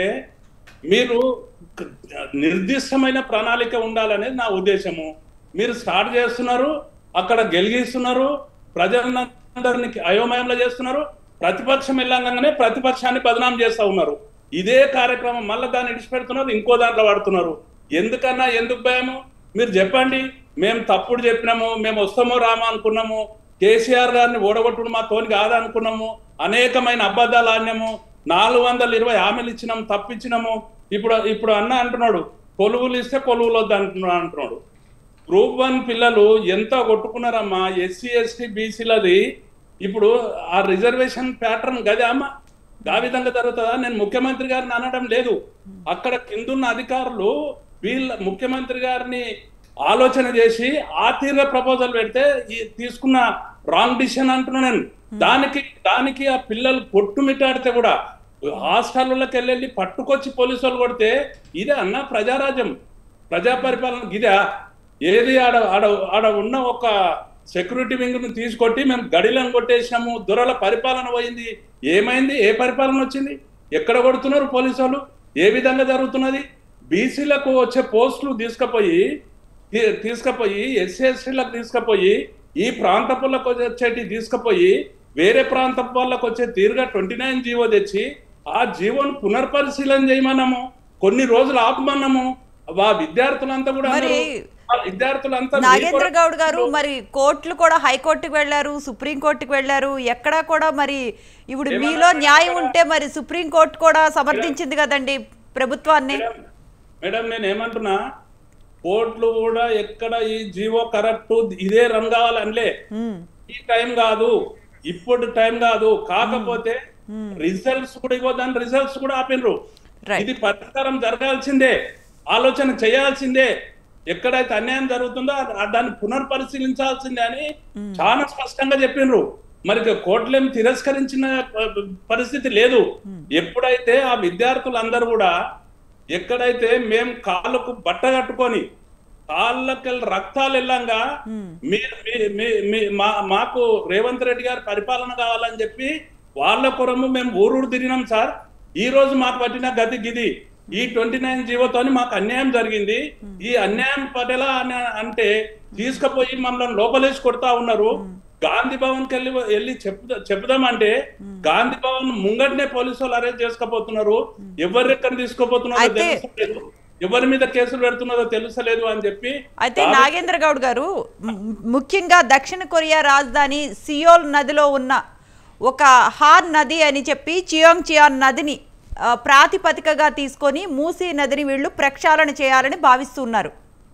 మీరు క- నిర్దిష్టమైన ప్రణాళిక ఉండాలనేది నా ఉద్దేశము మీరు స్టార్ట్ చేస్తున్నారు అక్కడ గెలిగిస్తున్నారు ప్రజలందరినీ అయోమయంలో చేస్తున్నారు ప్రతిపక్షం వెళ్ళంగానే ప్రతిపక్షాన్ని బదనాం చేస్తా ఉన్నారు ఇదే కార్యక్రమం మళ్ళీ దాన్ని ఇడిచిపెడుతున్నారు ఇంకో దాంట్లో వాడుతున్నారు ఎందుకన్నా ఎందుకు భయము మీరు చెప్పండి మేము తప్పుడు చెప్పినాము మేము వస్తామో రామా అనుకున్నాము కేసీఆర్ గారిని ఓడగొట్టుడు మా తోని కాదనుకున్నాము అనేకమైన అబద్ధాలు ఆడినాము నాలుగు వందల ఇరవై హామీలు ఇచ్చినాము తప్పించినాము ఇప్పుడు ఇప్పుడు అన్న అంటున్నాడు కొలువులు ఇస్తే కొలువులు వద్దు అంటున్నాడు అంటున్నాడు గ్రూప్ వన్ పిల్లలు ఎంత కొట్టుకున్నారమ్మా ఎస్సీ ఎస్టీ బీసీలది ఇప్పుడు ఆ రిజర్వేషన్ ప్యాటర్న్ గదే అమ్మా ఆ విధంగా జరుగుతుందా నేను ముఖ్యమంత్రి గారిని అనడం లేదు అక్కడ కిందున్న అధికారులు వీళ్ళ ముఖ్యమంత్రి గారిని ఆలోచన చేసి ఆ తీర ప్రపోజల్ పెడితే ఈ తీసుకున్న రాంగ్ డిసిషన్ అంటున్నా నేను దానికి దానికి ఆ పిల్లలు కొట్టుమిట్టాడితే కూడా హాస్టల్లోకి వెళ్ళి పట్టుకొచ్చి పోలీసు వాళ్ళు కొడితే ఇదే అన్న ప్రజారాజ్యం ప్రజా పరిపాలన ఇదా ఏది ఆడ ఆడ ఆడ ఉన్న ఒక సెక్యూరిటీ వింగ్ ను తీసుకొట్టి మేము గడిలను కొట్టేసినాము దొరల పరిపాలన పోయింది ఏమైంది ఏ పరిపాలన వచ్చింది ఎక్కడ కొడుతున్నారు పోలీసు వాళ్ళు ఏ విధంగా జరుగుతున్నది బీసీలకు వచ్చే పోస్టులు తీసుకుపోయి తీ- తీసుకుపోయి ఎస్సీ ఎస్టీలకు తీసుకుపోయి ఈ ప్రాంతపులకు వచ్చేటి తీసుకుపోయి వేరే ప్రాంతం వాళ్ళకు వచ్చే తీరుగా ట్వంటీ నైన్ జీవో తెచ్చి ఆ జీవోను పునర్పరిశీలన చేయమన్నాము కొన్ని రోజులు ఆపమన్నాము ఆ విద్యార్థులంతా కూడా మరి అన్నారు, ఆ విద్యార్థులంతా మీ నాగేంద్ర కొరకు- గౌడ్ గారు మరి కోర్టులు కూడా హైకోర్టుకు వెళ్ళారు సుప్రీం కోర్టుకు వెళ్ళారు ఎక్కడా కూడా మరి ఇప్పుడు మీలో న్యాయం ఉంటే మరి సుప్రీం కోర్టు కూడా సమర్థించింది కదండి ప్రభుత్వాన్ని మేడం, మేడం నేను ఏమంటున్నా కోర్టులు కూడా ఎక్కడ ఈ జీవో కరెక్ట్ ఇదే రన్ కావాలనిలే ఉమ్, ఈ టైం కాదు ఇప్పుడు టైం కాదు కాకపోతే రిజల్ట్స్ కూడా ఇవ్వద్దని రిజల్ట్స్ కూడా ఆపినరు Right. ఇది పరిష్కారం జరగాల్సిందే ఆలోచన చేయాల్సిందే ఎక్కడైతే అన్యాయం జరుగుతుందో ఆ- దాన్ని పునర్పరిశీలించాల్సిందే అని చాలా స్పష్టంగా చెప్పినరు మరి ఇక కోర్టులేం తిరస్కరించిన ప- పరిస్థితి లేదు ఎప్పుడైతే ఆ విద్యార్థులందరూ కూడా ఎక్కడైతే మేము కాళ్ళకు బట్ట కట్టుకొని కాళ్ళకి రక్తాలు వెళ్ళంగా మీరు మీ- మీ- మీ- మా- మాకు రేవంత్ రెడ్డి గారి పరిపాలన కావాలని చెప్పి వాళ్ళ కొరము మేము ఊరూరు తిరిగినాం సార్ ఈ రోజు మాకు పట్టిన గతి గిది ఈ ట్వంటీ నైన్ జీవోతోని మాకు అన్యాయం జరిగింది ఈ అన్యాయం పడేలా అని అంటే తీసుకుపోయి మమ్మల్ని లోపలేసి కొడతా ఉన్నారు గాంధీ భవన్ కి వెళ్ళి వెళ్ళి చెప్పుదా చెప్పుదామంటే గాంధీ భవన్ ముంగటనే పోలీసు వాళ్ళు అరెస్ట్ చేసుకుపోతున్నారు ఎవరు ఎక్కడ తీసుకోపోతున్నారో అయితే- తెలుసలేదు ఎవరి మీద కేసులు పెడుతున్నారో తెలుసలేదు అని చెప్పి అయితే నాగేంద్ర గౌడ్ గారు ము- ముఖ్యంగా దక్షిణ కొరియా రాజధాని సియోల్ నదిలో ఉన్న ఒక హార్ నది అని చెప్పి చియోంగ్ చియాన్ నదిని ఆ, ప్రాతిపదికగా తీసుకొని మూసీ నదిని వీళ్ళు ప్రక్షాళన చేయాలని భావిస్తున్నారు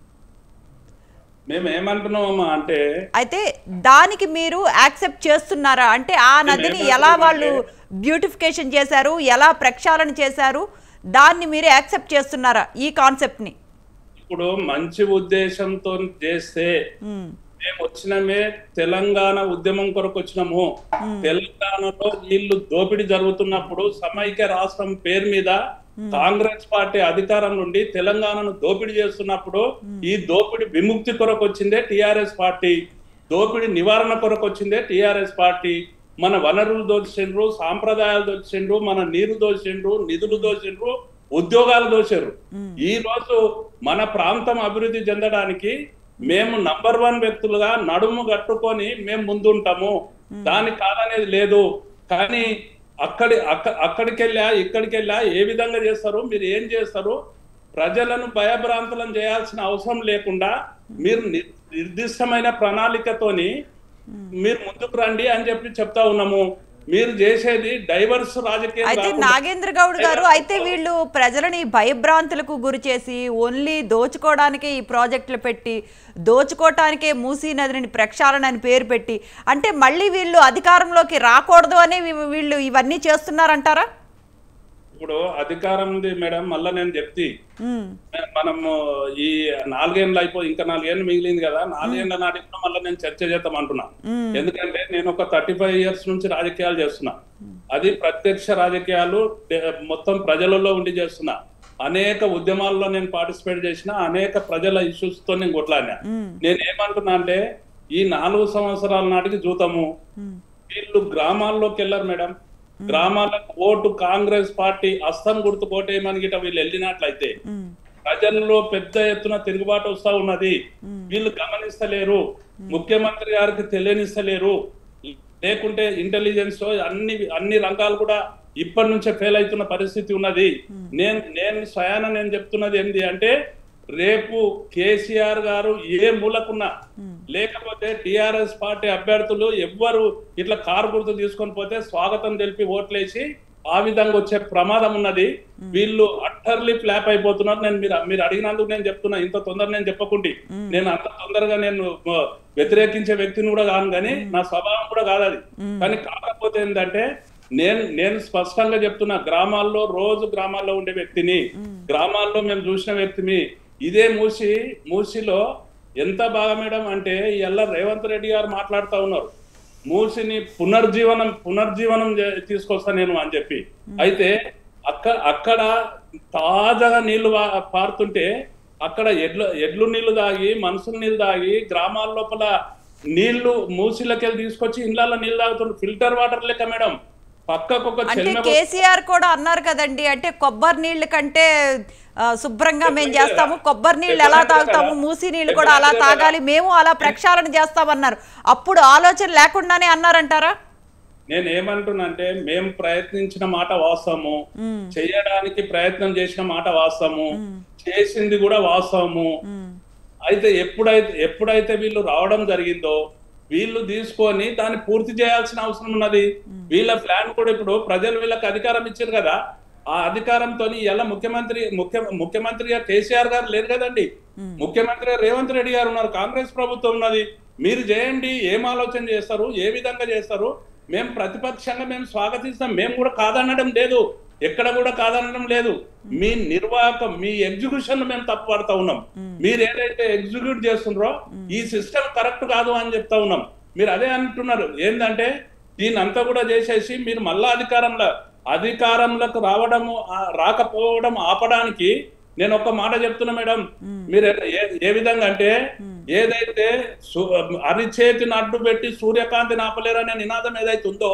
మేము ఏమంటున్నామమ్మా అంటే అయితే దానికి మీరు యాక్సెప్ట్ చేస్తున్నారా అంటే ఆ నదిని ఎలా వాళ్ళు బ్యూటిఫికేషన్ చేశారు ఎలా ప్రక్షాళన చేశారు దాన్ని మీరు యాక్సెప్ట్ చేస్తున్నారా ఈ కాన్సెప్ట్ని ఇప్పుడు మంచి ఉద్దేశంతో చేస్తే మేము వచ్చినమే తెలంగాణ ఉద్యమం కొరకు వచ్చినాము తెలంగాణలో వీళ్ళు దోపిడీ జరుగుతున్నప్పుడు సమైక్య రాష్ట్రం పేరు మీద కాంగ్రెస్ పార్టీ అధికారం నుండి తెలంగాణను దోపిడీ చేస్తున్నప్పుడు ఈ దోపిడీ విముక్తి కొరకు వచ్చిందే టిఆర్ఎస్ పార్టీ దోపిడీ నివారణ కొరకు వచ్చిందే టిఆర్ఎస్ పార్టీ మన వనరులు దోచిండ్రు సాంప్రదాయాలు దోచిండ్రు మన నీరు దోచిండ్రు నిధులు దోచిండ్రు ఉద్యోగాలు దోచారు ఈ రోజు మన ప్రాంతం అభివృద్ధి చెందడానికి మేము నంబర్ వన్ వ్యక్తులుగా నడుము కట్టుకొని మేము ముందుంటాము దానికి కాదనేది లేదు కానీ అక్కడి అక్క- అక్కడికి వెళ్ళా ఇక్కడికి వెళ్ళా ఏ విధంగా చేస్తారు మీరు ఏం చేస్తారు ప్రజలను భయభ్రాంతులను చేయాల్సిన అవసరం లేకుండా మీరు ని- నిర్దిష్టమైన ప్రణాళికతోని మీరు ముందుకు రండి అని చెప్పి చెప్తా ఉన్నాము మీరు చేసేది డైవర్స్ రాజకీయం అయితే కాకుండా- నాగేంద్ర గౌడ్ గారు అయితే వీళ్ళు ప్రజలని భయభ్రాంతులకు గురి చేసి ఓన్లీ దోచుకోవడానికే ఈ ప్రాజెక్టులు పెట్టి దోచుకోవటానికే మూసీ నదిని ప్రక్షాళన అని పేరు పెట్టి అంటే మళ్ళీ వీళ్ళు అధికారంలోకి రాకూడదు అని వీ- వీళ్ళు ఇవన్నీ చేస్తున్నారంటారా ఇప్పుడు అధికారం ఉంది మేడం మళ్ళా నేను చెప్తి ఉమ్, మనము ఈ నాలుగేళ్ళు అయిపోయి ఇంకా నాలుగేళ్ళు మిగిలింది కదా నాలుగేళ్ల నాటికి కూడా మళ్ళీ నేను చర్చ చేద్దాం అంటున్నా ఎందుకంటే నేను ఒక థర్టీ ఫైవ్ ఇయర్స్ నుంచి రాజకీయాలు చేస్తున్నా అది ప్రత్యక్ష రాజకీయాలు డే- మొత్తం ప్రజలలో ఉండి చేస్తున్నా అనేక ఉద్యమాల్లో నేను పార్టిసిపేట్ చేసిన అనేక ప్రజల ఇష్యూస్ తో నేను కొట్లాడినా నేను ఏమంటున్నా అంటే ఈ నాలుగు సంవత్సరాల నాటికి చూద్దాము వీళ్ళు గ్రామాల్లోకి వెళ్ళారు మేడం గ్రామాలకు ఓటు కాంగ్రెస్ పార్టీ అస్తం గుర్తు కోటేయమని గిట్ట వీళ్ళు వెళ్ళినట్లయితే ఉమ్, ప్రజల్లో పెద్ద ఎత్తున తిరుగుబాటు వస్తా ఉన్నది వీళ్ళు గమనిస్తలేరు ముఖ్యమంత్రి గారికి తెలియనిస్తలేరు లేకుంటే ఇంటెలిజెన్స్ అన్ని అన్ని రంగాలు కూడా ఇప్పటి నుంచే ఫెయిల్ అవుతున్న పరిస్థితి ఉన్నది నేను నేను స్వయాన నేను చెప్తున్నది ఏంటి అంటే రేపు కేసీఆర్ గారు ఏ మూలకున్నా లేకపోతే టిఆర్ఎస్ పార్టీ అభ్యర్థులు ఎవ్వరు ఇట్లా కారు గుర్తు తీసుకొని పోతే స్వాగతం తెలిపి ఓట్లేసి ఆ విధంగా వచ్చే ప్రమాదం ఉన్నది వీళ్ళు అట్టర్లీ ఫ్లాప్ అయిపోతున్నారు నేను మీరు మీరు అడిగినందుకు నేను చెప్తున్నా ఇంత తొందర నేను చెప్పకుండి నేను అంత తొందరగా నేను మ, వ్యతిరేకించే వ్యక్తిని కూడా కాను కానీ నా స్వభావం కూడా కాదు అది కానీ కాకపోతే ఏంటంటే నేను నేను స్పష్టంగా చెప్తున్నా గ్రామాల్లో రోజు గ్రామాల్లో ఉండే వ్యక్తిని గ్రామాల్లో మేము చూసిన వ్యక్తిని ఇదే మూసి మూసిలో ఎంత బాగా మేడం అంటే ఇలా రేవంత్ రెడ్డి గారు మాట్లాడుతా ఉన్నారు మూసిని పునర్జీవనం పునర్జీవనం చే- తీసుకొస్తా నేను అని చెప్పి అయితే అక్కడ అక్కడ తాజాగా నీళ్లు వా- పారుతుంటే అక్కడ ఎడ్లు ఎడ్లు నీళ్లు తాగి మనుషులు నీళ్లు తాగి గ్రామాల లోపల నీళ్లు మూసిలకెళ్ళి తీసుకొచ్చి ఇళ్ళల్లో నీళ్లు తాగుతున్నారు ఫిల్టర్ వాటర్ లెక్క మేడం పక్కకు ఒక అంటే చెల్మె కేసీఆర్ కూడా అన్నారు కదండి అంటే కొబ్బరి నీళ్ల కంటే ఆ, శుభ్రంగా మేము చేస్తాము కొబ్బరి నీళ్ళు ఎలా తాగుతాము మూసి నీళ్ళు కూడా అలా తాగాలి మేము అలా ప్రక్షాళన చేస్తామన్నారు అప్పుడు ఆలోచన లేకుండానే అన్నారంటారా నేను ఏమంటున్నా అంటే మేము ప్రయత్నించిన మాట వాస్తవము చేయడానికి ప్రయత్నం చేసిన మాట వాస్తవము చేసింది కూడా వాస్తవము అయితే ఎప్పుడైతే ఎప్పుడైతే వీళ్ళు రావడం జరిగిందో వీళ్ళు తీసుకొని దాన్ని పూర్తి చేయాల్సిన అవసరం ఉన్నది వీళ్ళ ప్లాన్ కూడా ఇప్పుడు ప్రజలు వీళ్ళకి అధికారం ఇచ్చారు కదా ఆ అధికారంతో ఎలా ముఖ్యమంత్రి ముఖ్య ముఖ్యమంత్రిగా కేసీఆర్ గారు లేరు కదండి ముఖ్యమంత్రిగా రేవంత్ రెడ్డి గారు ఉన్నారు కాంగ్రెస్ ప్రభుత్వం ఉన్నది మీరు చేయండి ఏం ఆలోచన చేస్తారు ఏ విధంగా చేస్తారు మేము ప్రతిపక్షంగా మేము స్వాగతిస్తాం మేము కూడా కాదనడం లేదు ఎక్కడ కూడా కాదనడం లేదు మీ నిర్వాహకం మీ ఎగ్జిక్యూషన్ మేము తప్పు పడతా ఉన్నాం మీరు ఏదైతే ఎగ్జిక్యూట్ చేస్తున్నారో ఈ సిస్టమ్ కరెక్ట్ కాదు అని చెప్తా ఉన్నాం మీరు అదే అంటున్నారు ఏంటంటే దీని అంతా కూడా చేసేసి మీరు మళ్ళా అధికారంలో అధికారంలోకి రావడము ఆ, రాకపోవడం ఆపడానికి నేను ఒక మాట చెప్తున్నా మేడం మీరు ఏ- ఏ- ఏ విధంగా అంటే ఏదైతే సు- అరిచేతిని అడ్డు పెట్టి సూర్యకాంతిని ఆపలేరనే నినాదం ఏదైతే ఉందో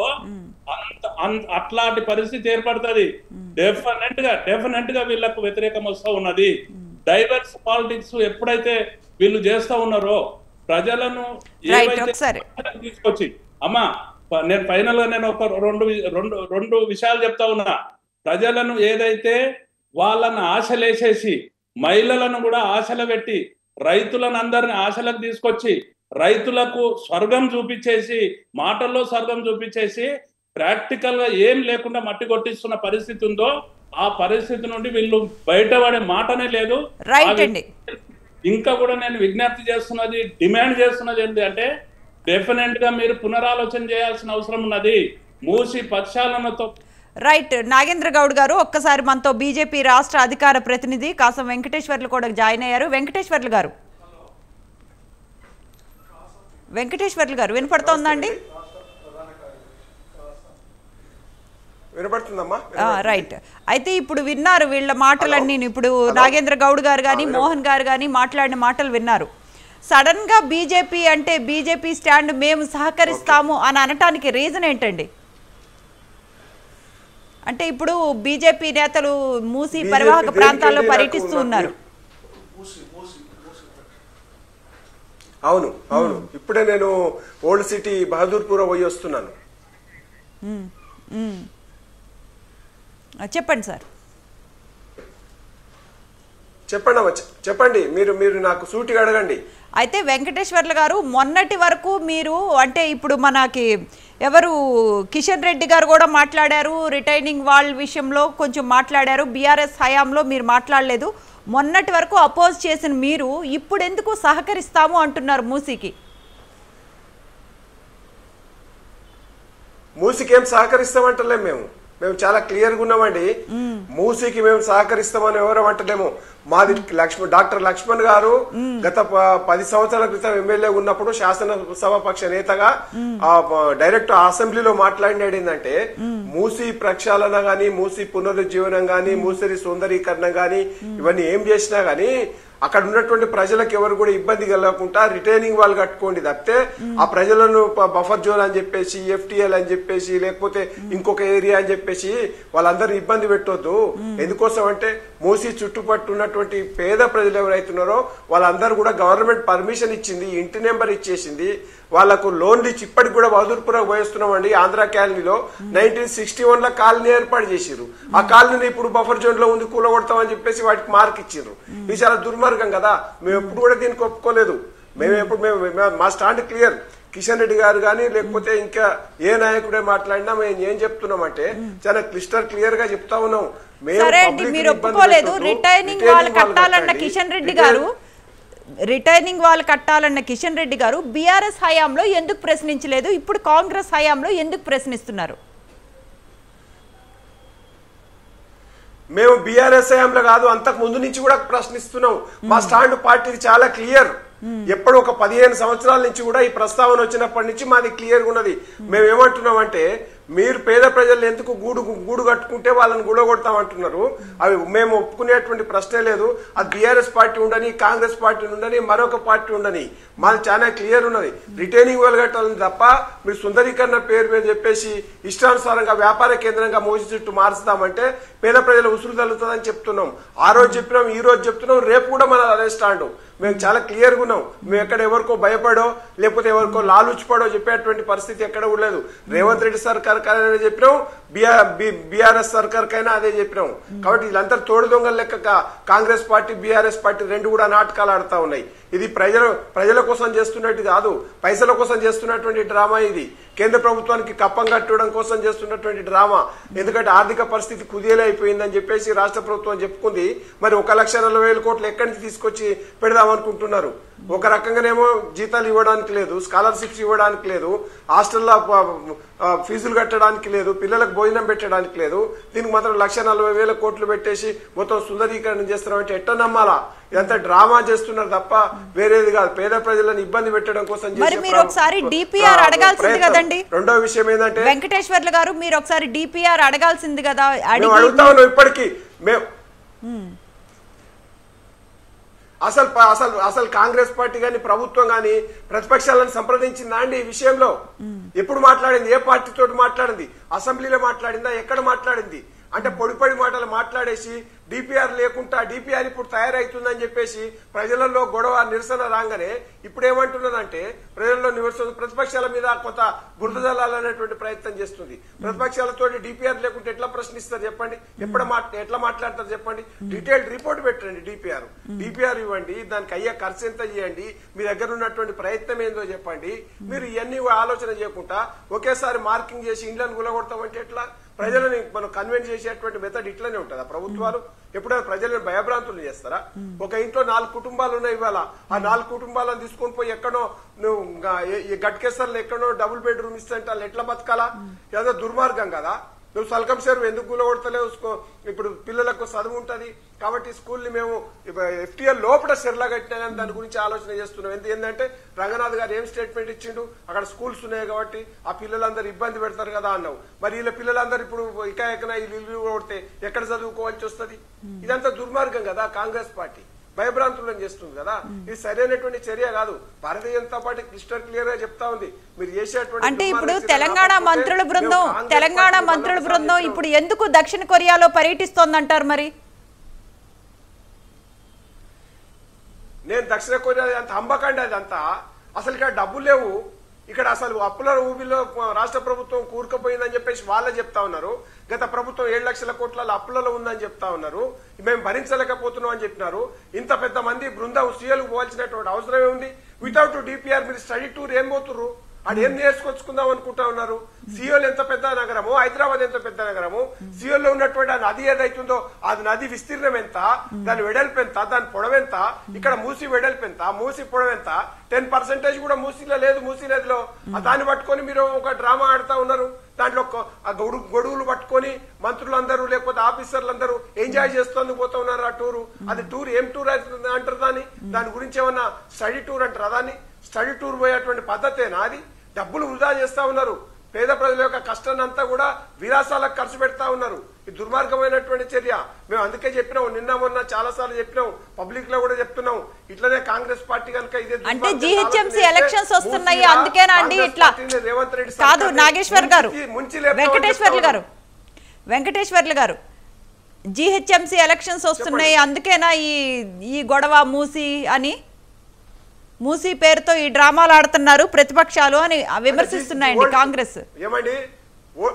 అంత అంత అట్లాంటి పరిస్థితి ఏర్పడుతుంది డెఫినెట్ గా డెఫినెట్ గా వీళ్ళకు వ్యతిరేకం వస్తూ ఉన్నది డైవర్స్ పాలిటిక్స్ ఎప్పుడైతే వీళ్ళు చేస్తా ఉన్నారో ప్రజలను Right, ఏవైతే ఒకసారి. తీసుకొచ్చి అమ్మా ప- నేను ఫైనల్ గా నేను ఒక రెండు వి- రెండు రెండు విషయాలు చెప్తా ఉన్నా ప్రజలను ఏదైతే వాళ్ళని ఆశలేసేసి మహిళలను కూడా ఆశలు పెట్టి రైతులను అందరిని ఆశలకు తీసుకొచ్చి రైతులకు స్వర్గం చూపించేసి మాటల్లో స్వర్గం చూపించేసి ప్రాక్టికల్ గా ఏం లేకుండా మట్టి కొట్టిస్తున్న పరిస్థితి ఉందో ఆ పరిస్థితి నుండి వీళ్ళు బయటపడే మాటనే లేదు Right ఆ వి- అండి. ఇంకా కూడా నేను విజ్ఞప్తి చేస్తున్నది డిమాండ్ చేస్తున్నది ఏంటి అంటే డెఫినెట్ గా మీరు పునరాలోచన చేయాల్సిన అవసరం ఉన్నది మూసి పక్షాలనతో రైట్ నాగేంద్ర గౌడ్ గారు ఒక్కసారి మనతో బీజేపీ రాష్ట్ర అధికార ప్రతినిధి కాసం వెంకటేశ్వర్లు కూడా జాయిన్ అయ్యారు వెంకటేశ్వర్లు గారు వెంకటేశ్వర్లు గారు వినపడుతోందా అండి వినపడుతుందమ్మా ఆ, రైట్ అయితే ఇప్పుడు విన్నారు వీళ్ళ మాటలన్నీ ఇప్పుడు నాగేంద్ర గౌడ్ గారు కానీ మోహన్ గారు కానీ మాట్లాడిన మాటలు విన్నారు సడన్ గా బీజేపీ అంటే బీజేపీ స్టాండ్ మేము సహకరిస్తాము అని అనటానికి రీజన్ ఏంటండి అంటే ఇప్పుడు బీజేపీ నేతలు మూసి BJP పరివాహక దేనికి ప్రాంతాల్లో వెళ్ళి పర్యటిస్తూ నాకు ఉన్నారు అవును అవును ఇప్పుడే నేను ఓల్డ్ సిటీ బహదూర్పుర పోయి వస్తున్నాను ఆ, చెప్పండి సార్ చెప్పండి అమ్మ చె- చెప్పండి మీరు మీరు నాకు సూటిగా అడగండి అయితే వెంకటేశ్వర్లు గారు మొన్నటి వరకు మీరు అంటే ఇప్పుడు మనకి ఎవరు కిషన్ రెడ్డి గారు కూడా మాట్లాడారు రిటైనింగ్ వాళ్ళ విషయంలో కొంచెం మాట్లాడారు బీఆర్ఎస్ హయాంలో మీరు మాట్లాడలేదు మొన్నటి వరకు అపోజ్ చేసిన మీరు ఇప్పుడు ఎందుకు సహకరిస్తాము అంటున్నారు మూసీకి మూసికి ఏం సహకరిస్తామంటలేము మేము మేము చాలా క్లియర్గా ఉన్నామండి మూసికి మేము సహకరిస్తామని ఎవరు అంటలేము మాది లక్ష్మణ్ డాక్టర్ లక్ష్మణ్ గారు గత ప- పది సంవత్సరాల క్రితం ఎమ్మెల్యే ఉన్నప్పుడు శాసనసభ పక్ష నేతగా ఆ ప- డైరెక్ట్ అసెంబ్లీలో మాట్లాడినాడు ఏంటంటే మూసి ప్రక్షాళన గాని మూసి పునరుజ్జీవనం గాని మూసిరి సుందరీకరణ గాని ఇవన్నీ ఏం చేసినా గాని అక్కడ ఉన్నటువంటి ప్రజలకు ఎవరు కూడా ఇబ్బంది కలగకుండా రిటైనింగ్ వాళ్ళు కట్టుకోండి తప్పితే ఆ ప్రజలను ప- బఫర్ జోన్ అని చెప్పేసి ఎఫ్టిఎల్ అని చెప్పేసి లేకపోతే ఇంకొక ఏరియా అని చెప్పేసి వాళ్ళందరూ ఇబ్బంది పెట్టొద్దు ఎందుకోసం అంటే మూసి చుట్టుపట్టు ఉన్నటువంటి పేద ప్రజలు ఎవరైతున్నారో వాళ్ళందరూ కూడా గవర్నమెంట్ పర్మిషన్ ఇచ్చింది ఇంటి నెంబర్ ఇచ్చేసింది వాళ్ళకు లోన్లు ఇచ్చి ఇప్పటికి కూడా వదురుపురకు పోయిస్తున్నామండి ఆంధ్ర కాలనీలో నైన్టీన్ సిక్స్టీ వన్ లో కాలనీ ఏర్పాటు చేసిర్రు ఆ కాలనీని ఇప్పుడు బఫర్ జోన్ లో ఉంది కూలగొడతామని చెప్పేసి వాటికి మార్క్ ఇచ్చిండ్రు ఇది చాలా దుర్మార్గం కదా మేము ఎప్పుడు కూడా దీనికి ఒప్పుకోలేదు మేము ఎప్పుడు మేము మేము- మా స్టాండ్ క్లియర్ కిషన్ రెడ్డి గారు కానీ లేకపోతే ఇంకా ఏ నాయకుడే మాట్లాడినా మేము ఏం చెప్తున్నామంటే చాలా క్లిస్టర్ క్లియర్ గా చెప్తా ఉన్నాం మేము సరే అండి public ని మీరు ఇబ్బంది ఒప్పుకోలేదు పెట్టొద్దు. రిటైనింగ్ Retaining వాళ్ళు కట్టాలన్న కట్టండి. కిషన్ రెడ్డి Retain- గారు రిటైనింగ్ వాళ్ళు కట్టాలన్న కిషన్ రెడ్డి గారు బీఆర్ఎస్ హయాంలో ఎందుకు ప్రశ్నించలేదు ఇప్పుడు కాంగ్రెస్ హయాంలో ఎందుకు ప్రశ్నిస్తున్నారు మేము బీఆర్ఎస్ హయాంలో కాదు అంతకు ముందు నుంచి కూడా ప్రశ్నిస్తున్నాం మా స్టాండ్ పార్టీది చాలా క్లియర్ ఎప్పుడు ఒక పదిహేను సంవత్సరాల నుంచి కూడా ఈ ప్రస్తావన వచ్చినప్పటి నుంచి మాది క్లియర్ ఉన్నది మేము ఏమంటున్నాం అంటే మీరు పేద ప్రజలు ఎందుకు గూడు గూడు కట్టుకుంటే వాళ్ళని గూడగొడతాం అంటున్నారు అవి మేము ఒప్పుకునేటువంటి ప్రశ్నే లేదు అది బీఆర్ఎస్ పార్టీ ఉండని కాంగ్రెస్ పార్టీ ఉండని మరొక పార్టీ ఉండని మాది చాలా క్లియర్ ఉన్నది రిటైనింగ్ వాళ్ళు కట్టాలని తప్ప మీరు సుందరీకరణ పేరు మీద చెప్పేసి ఇష్టానుసారంగా వ్యాపార కేంద్రంగా మోసి చుట్టూ మారుస్తామంటే పేద ప్రజల ఉసురు తగ్గుతుందని చెప్తున్నాం ఆ రోజు చెప్పినాం ఈ రోజు చెప్తున్నాం రేపు కూడా మన అదే స్టాండ్ మేము చాలా క్లియర్గా ఉన్నాం మేము ఎక్కడ ఎవరికో భయపడో లేకపోతే ఎవరికో లాలుచిపడో చెప్పేటువంటి పరిస్థితి ఎక్కడ కూడా లేదు రేవంత్ రెడ్డి సర్కార్ కైనా చెప్పినాం బీఆర్ఎస్ సర్కార్ కైనా అదే చెప్పినాం కాబట్టి వీళ్ళంతా తోడు దొంగల లెక్క కా- కాంగ్రెస్ పార్టీ బీఆర్ఎస్ పార్టీ రెండు కూడా నాటకాలు ఆడుతా ఉన్నాయి ఇది ప్రజల ప్రజల కోసం చేస్తున్నట్టు కాదు పైసల కోసం చేస్తున్నటువంటి డ్రామా ఇది కేంద్ర ప్రభుత్వానికి కప్పం కట్టడం కోసం చేస్తున్నటువంటి డ్రామా ఎందుకంటే ఆర్థిక పరిస్థితి కుదేలైపోయిందని చెప్పేసి రాష్ట్ర ప్రభుత్వం చెప్పుకుంది మరి ఒక లక్ష నలభై వేల కోట్లు ఎక్కడి నుంచి తీసుకొచ్చి పెడదాం అనుకుంటున్నారు ఒక రకంగానేమో జీతాలు ఇవ్వడానికి లేదు స్కాలర్షిప్స్ ఇవ్వడానికి లేదు హాస్టల్లో ప- ఆ, ఫీజులు కట్టడానికి లేదు పిల్లలకు భోజనం పెట్టడానికి లేదు దీనికి మాత్రం లక్ష నలభై వేల కోట్లు పెట్టేసి మొత్తం సుందరీకరణ చేస్తున్నామంటే ఎట్ట నమ్మాలా ఇదంతా డ్రామా చేస్తున్నారు తప్ప వేరేది కాదు పేద ప్రజలను ఇబ్బంది పెట్టడం కోసం చేసే మరి మీరు ప్ర- ఒకసారి ప్ర- DPR ప్ర- అడగాల్సింది ప్రయత్నం. కదండి? రెండో విషయం ఏంటంటే వెంకటేశ్వర్లు గారు మీరు ఒకసారి డిపిఆర్ అడగాల్సింది కదా మేము అడిగి అడుగుతా ఉన్నాం ఇప్పటికీ మేము అసలు ప- అసలు అసలు కాంగ్రెస్ పార్టీ కానీ ప్రభుత్వం కానీ ప్రతిపక్షాలను సంప్రదించిందా అండి ఈ విషయంలో ఎప్పుడు మాట్లాడింది ఏ పార్టీ తోటి మాట్లాడింది అసెంబ్లీలో మాట్లాడిందా ఎక్కడ మాట్లాడింది అంటే పొడి పొడి మాటలు మాట్లాడేసి డిపిఆర్ లేకుండా డిపిఆర్ ఇప్పుడు తయారైతుందని చెప్పేసి ప్రజలలో గొడవ నిరసన రాగానే ఇప్పుడు ఏమంటున్నదంటే ప్రజల్లో నిరసన ప్రతిపక్షాల మీద కొంత బురద జల్లాలనేటువంటి ప్రయత్నం చేస్తుంది ప్రతిపక్షాలతో డిపిఆర్ లేకుంటే ఎట్లా ప్రశ్నిస్తారు చెప్పండి ఎప్పుడు మాట్- ఎట్లా మాట్లాడతారు చెప్పండి డీటెయిల్డ్ రిపోర్ట్ పెట్టండి డిపిఆర్ డిపిఆర్ ఇవ్వండి దానికి అయ్యే ఖర్చు ఎంత చేయండి మీ దగ్గర ఉన్నటువంటి ప్రయత్నం ఏందో చెప్పండి మీరు ఇవన్నీ ఆలోచన చేయకుండా ఒకేసారి మార్కింగ్ చేసి ఇండ్లను గులగొడతామంటే ఎట్లా ప్రజలని మనం కన్విన్స్ చేసేటువంటి మెథడ్ ఇట్లనే ఉంటుందా ప్రభుత్వాలు ఎప్పుడైనా ప్రజలను భయభ్రాంతులు చేస్తారా ఒక ఇంట్లో నాలుగు కుటుంబాలు ఉన్నాయి ఇవాళ ఆ నాలుగు కుటుంబాలను తీసుకొని పోయి ఎక్కడో నువ్వు గా- ఏ- ఈ గట్కేసర్లు ఎక్కడో డబుల్ బెడ్రూమ్ ఇస్తే వాళ్ళు ఎట్లా బతకాలా ఏదో దుర్మార్గం కదా నువ్వు సల్కం చెరువు ఎందుకు కూలగొడతలేవు స్కూ- ఇప్పుడు పిల్లలకు చదువు ఉంటది కాబట్టి స్కూల్ ని మేము ఎఫ్టీఎల్ లోపల సెర్లా కట్టినా కానీ దాని గురించి ఆలోచన చేస్తున్నాం ఎందు ఏంటంటే రంగనాథ్ గారు ఏం స్టేట్మెంట్ ఇచ్చిండు అక్కడ స్కూల్స్ ఉన్నాయి కాబట్టి ఆ పిల్లలందరూ ఇబ్బంది పెడతారు కదా అన్నావు మరి వీళ్ళ పిల్లలందరూ ఇప్పుడు ఇక ఎక్కన ఇల్లు కొడితే ఎక్కడ చదువుకోవాల్సి వస్తుంది ఇదంతా దుర్మార్గం కదా కాంగ్రెస్ పార్టీ భయభ్రాంతులను చేస్తుంది కదా ఇది సరైనటువంటి చర్య కాదు భారతీయ జనతా పార్టీ క్లిస్టర్ క్లియర్ గా చెప్తా ఉంది మీరు చేసేటువంటి అంటే ఇప్పుడు దుర్మార్గ చర్య తెలంగాణ ఆపకపోతే మంత్రుల మేము బృందం కాంగ్రెస్ తెలంగాణ పార్టీ మంత్రుల మద్దతు బృందం సాధిస్తాం. ఇప్పుడు ఎందుకు దక్షిణ కొరియాలో పర్యటిస్తోందంటారు మరి నేను దక్షిణ కొరియా అంత హంబకండి అదంతా అసలు ఇక్కడ డబ్బులు లేవు ఇక్కడ అసలు అప్పుల ఊబిలో రాష్ట్ర ప్రభుత్వం కూరుకుపోయిందని చెప్పేసి వాళ్ళే చెప్తా ఉన్నారు గత ప్రభుత్వం ఏడు లక్షల కోట్ల అప్పులలో ఉందని చెప్తా ఉన్నారు మేము భరించలేకపోతున్నాం అని చెప్పినారు ఇంత పెద్ద మంది బృందం సీఎల్ పోవాల్సినటువంటి అవసరం ఏముంది వితౌట్ డిపిఆర్ మీరు స్టడీ టూర్ ఏం పోతుర్రు అది ఏం నేర్చుకొచ్చుకుందాం అనుకుంటా ఉన్నారు సియోల్ ఎంత పెద్ద నగరము హైదరాబాద్ ఎంత పెద్ద నగరము సియోల్లో ఉన్నటువంటి ఆ నది ఏదైతుందో అది నది విస్తీర్ణం ఎంత దాని వెడల్పు ఎంత దాని పొడవు ఎంత ఇక్కడ మూసి వెడల్పు ఎంత మూసి పొడవు ఎంత టెన్ పర్సెంటేజ్ కూడా మూసీలో లేదు మూసీ నదిలో ఆ దాన్ని పట్టుకొని మీరు ఒక డ్రామా ఆడుతా ఉన్నారు దాంట్లో ఒక- ఆ గొడుగు గొడుగులు పట్టుకొని మంత్రులందరూ లేకపోతే ఆఫీసర్లందరూ ఎంజాయ్ చేస్తూ పోతా ఉన్నారు ఆ టూరు అది టూర్ ఏం టూర్ అవుతుంది అంటారు దాన్ని దాని గురించి ఏమన్నా స్టడీ టూర్ అంటారా దాన్ని స్టడీ టూర్ పోయేటువంటి పద్ధతేనా అది డబ్బులు వృధా చేస్తా ఉన్నారు పేద ప్రజల యొక్క కష్టాన్ని అంతా కూడా విరాసాలకు ఖర్చు పెడతా ఉన్నారు ఇది దుర్మార్గమైనటువంటి చర్య మేము అందుకే చెప్పినాం నిన్న మొన్న చాలా సార్లు చెప్పినాం పబ్లిక్ లో కూడా చెప్తున్నాం ఇట్లనే కాంగ్రెస్ పార్టీ కనుక ఇదే అంటే దుర్మార్గం GHMC ఆలోచన చేస్తే ఎలక్షన్స్ వస్తున్నాయి, మూసిలా అందుకేనా అండి కాంగ్రెస్ ఇట్లా? పార్టీని రేవంత్ రెడ్డి కాదు సర్కార్ని నాగేశ్వర్ గారు ముంచి- ముంచి లేపుతామని వెంకటేశ్వర్లు చెప్తా గారు వెంకటేశ్వర్లు గారు జిహెచ్ఎంసి ఎలక్షన్స్ వస్తున్నాయి అందుకేనా ఈ ఈ గొడవ మూసి అని మూసి పేరుతో ఈ డ్రామాలు ఆడుతున్నారు ప్రతిపక్షాలు అని విమర్శిస్తున్నాయండి ఓల్డ్- కాంగ్రెస్ ఏమండి ఓ-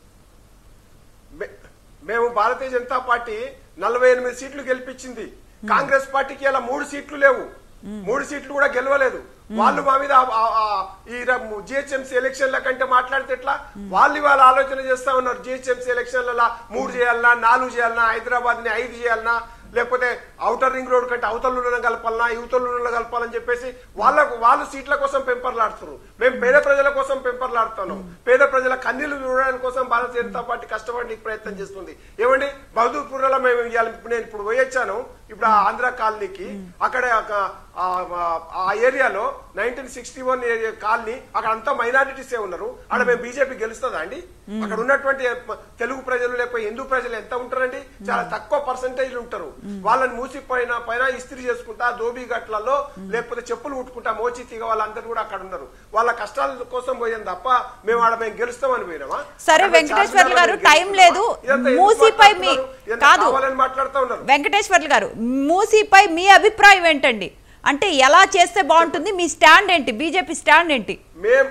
మే- మేము భారతీయ జనతా పార్టీ నలభై ఎనిమిది సీట్లు గెలిపించింది కాంగ్రెస్ పార్టీకి ఇలా మూడు సీట్లు లేవు మూడు సీట్లు కూడా గెలవలేదు వాళ్ళు మా మీద ఆ- ఆ- ఆ ఈ జిహెచ్ఎంసీ ఎలక్షన్ల కంటే మాట్లాడితే ఎట్లా వాళ్ళు ఇవాళ ఆలోచన చేస్తా ఉన్నారు జిహెచ్ఎంసీ ఎలక్షన్ల మూడు చేయాలన్నా నాలుగు చేయాలన్నా హైదరాబాద్ ని ఐదు చేయాలన్నా లేకపోతే ఔటర్ రింగ్ రోడ్ కంటే అవతల కలపాలన్నా యువతల కలపాలని చెప్పేసి వాళ్ళకు వాళ్ళు సీట్ల కోసం పెంపర్లాడుతున్నారు మేము పేద ప్రజల కోసం పెంపర్లాడుతున్నాం పేద ప్రజల కన్నీళ్లు చూడడానికి కోసం భారతీయ జనతా పార్టీ కష్టపడి ప్రయత్నం చేస్తుంది ఏమండి బహదూర్పురలో మేము ఇవాళ ఇప్పుడు నేను ఇప్పుడు పోయొచ్చాను ఇప్పుడు ఆ ఆంధ్ర కాలనీకి అక్కడ ఒక, ఆ, ఆ- ఆ ఏరియాలో నైన్టీన్ సిక్స్టీ వన్ కాలనీ అక్కడ అంతా మైనారిటీసే ఉన్నారు అక్కడ మేము బీజేపీ గెలుస్తుందా అండి అక్కడ ఉన్నటువంటి తెలుగు ప్రజలు లేకపోతే హిందూ ప్రజలు ఎంత ఉంటారండి చాలా తక్కువ పర్సంటేజ్ ఉంటారు వాళ్ళని మూసి పైన పైన ఇస్త్రీ చేసుకుంటా దోబీ గట్లలో లేకపోతే చెప్పులు కుట్టుకుంటా మోచి తీగ వాళ్ళందరూ కూడా అక్కడ ఉన్నారు వాళ్ళ కష్టాల కోసం పోయాం తప్ప మేము ఆడ మేము గెలుస్తామని పోయినామా సరే, అక్కడ వెంకటేశ్వర్లు గారు, చార్మినార్లో టైం మేము లేదు. ఇదంతా ఎందుకు మూసీపై మీ- మాట్లాడుతున్నారు? ఇదంతా కాదు. కావాలని మాట్లాడుతూ ఉన్నారు వెంకటేశ్వర్లు గారు మూసీపై మీ అభిప్రాయం ఏంటండి అంటే ఎలా చేస్తే బాగుంటుంది మీ స్టాండ్ ఏంటి బీజేపీ స్టాండ్ ఏంటి మేం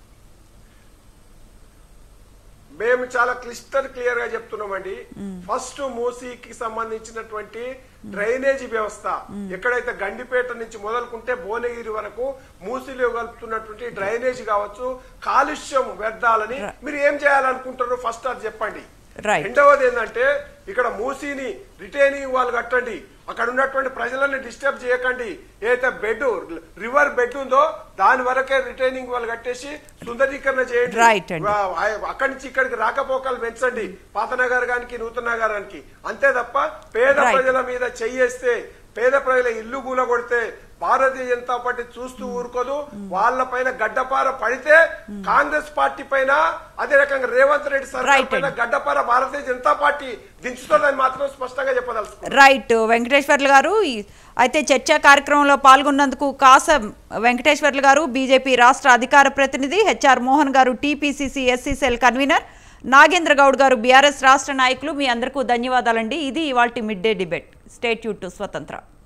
మేము చాలా క్లిస్టర్ క్లియర్ గా చెప్తున్నామండి ఫస్ట్ మూసీకి సంబంధించినటువంటి డ్రైనేజీ వ్యవస్థ ఎక్కడైతే గండిపేట నుంచి మొదలుకుంటే భువనగిరి వరకు మూసీలో కలుపుతున్నటువంటి డ్రైనేజీ కావచ్చు కాలుష్యం వ్యర్థాలని మీరు ఏం చేయాలనుకుంటారో ఫస్ట్ అది చెప్పండి Right. రెండవది ఏంటంటే ఇక్కడ మూసీని రిటైనింగ్ వాళ్ళు కట్టండి అక్కడ ఉన్నటువంటి ప్రజలని డిస్టర్బ్ చేయకండి ఏదైతే బెడ్ రివర్ బెడ్ ఉందో దాని వరకే రిటైనింగ్ వాళ్ళు కట్టేసి సుందరీకరణ చేయండి Right అండి. వా- ఆ- అక్కడి నుంచి ఇక్కడికి రాకపోకలు పెంచండి పాత నగరానికి నూతన నగరానికి అంతే తప్ప పేద Right. ప్రజల మీద చెయ్యేస్తే పేద ప్రజల ఇల్లు కూలగొడితే భారతీయ జనతా పార్టీ చూస్తూ ఊరుకోదు వాళ్ళ పైన గడ్డపార పడితే కాంగ్రెస్ పార్టీ పైన అదే రకంగా రేవంత్ రెడ్డి సర్కార్ Right పైన గడ్డపార భారతీయ జనతా పార్టీ దించుతుందని మాత్రం స్పష్టంగా చెప్పదలుచుకున్నాను రైట్ వెంకటేశ్వర్లు గారు ఈ- అయితే చర్చా కార్యక్రమంలో పాల్గొన్నందుకు కాసం వెంకటేశ్వర్లు గారు బీజేపీ రాష్ట్ర అధికార ప్రతినిధి హెచ్ఆర్ మోహన్ గారు TPCC SC cell convener Nagendra Goud గారు బీఆర్ఎస్ రాష్ట్ర నాయకులు మీ అందరికీ ధన్యవాదాలండి ఇది ఇవాల్టి mid day debate state you to స్వతంత్ర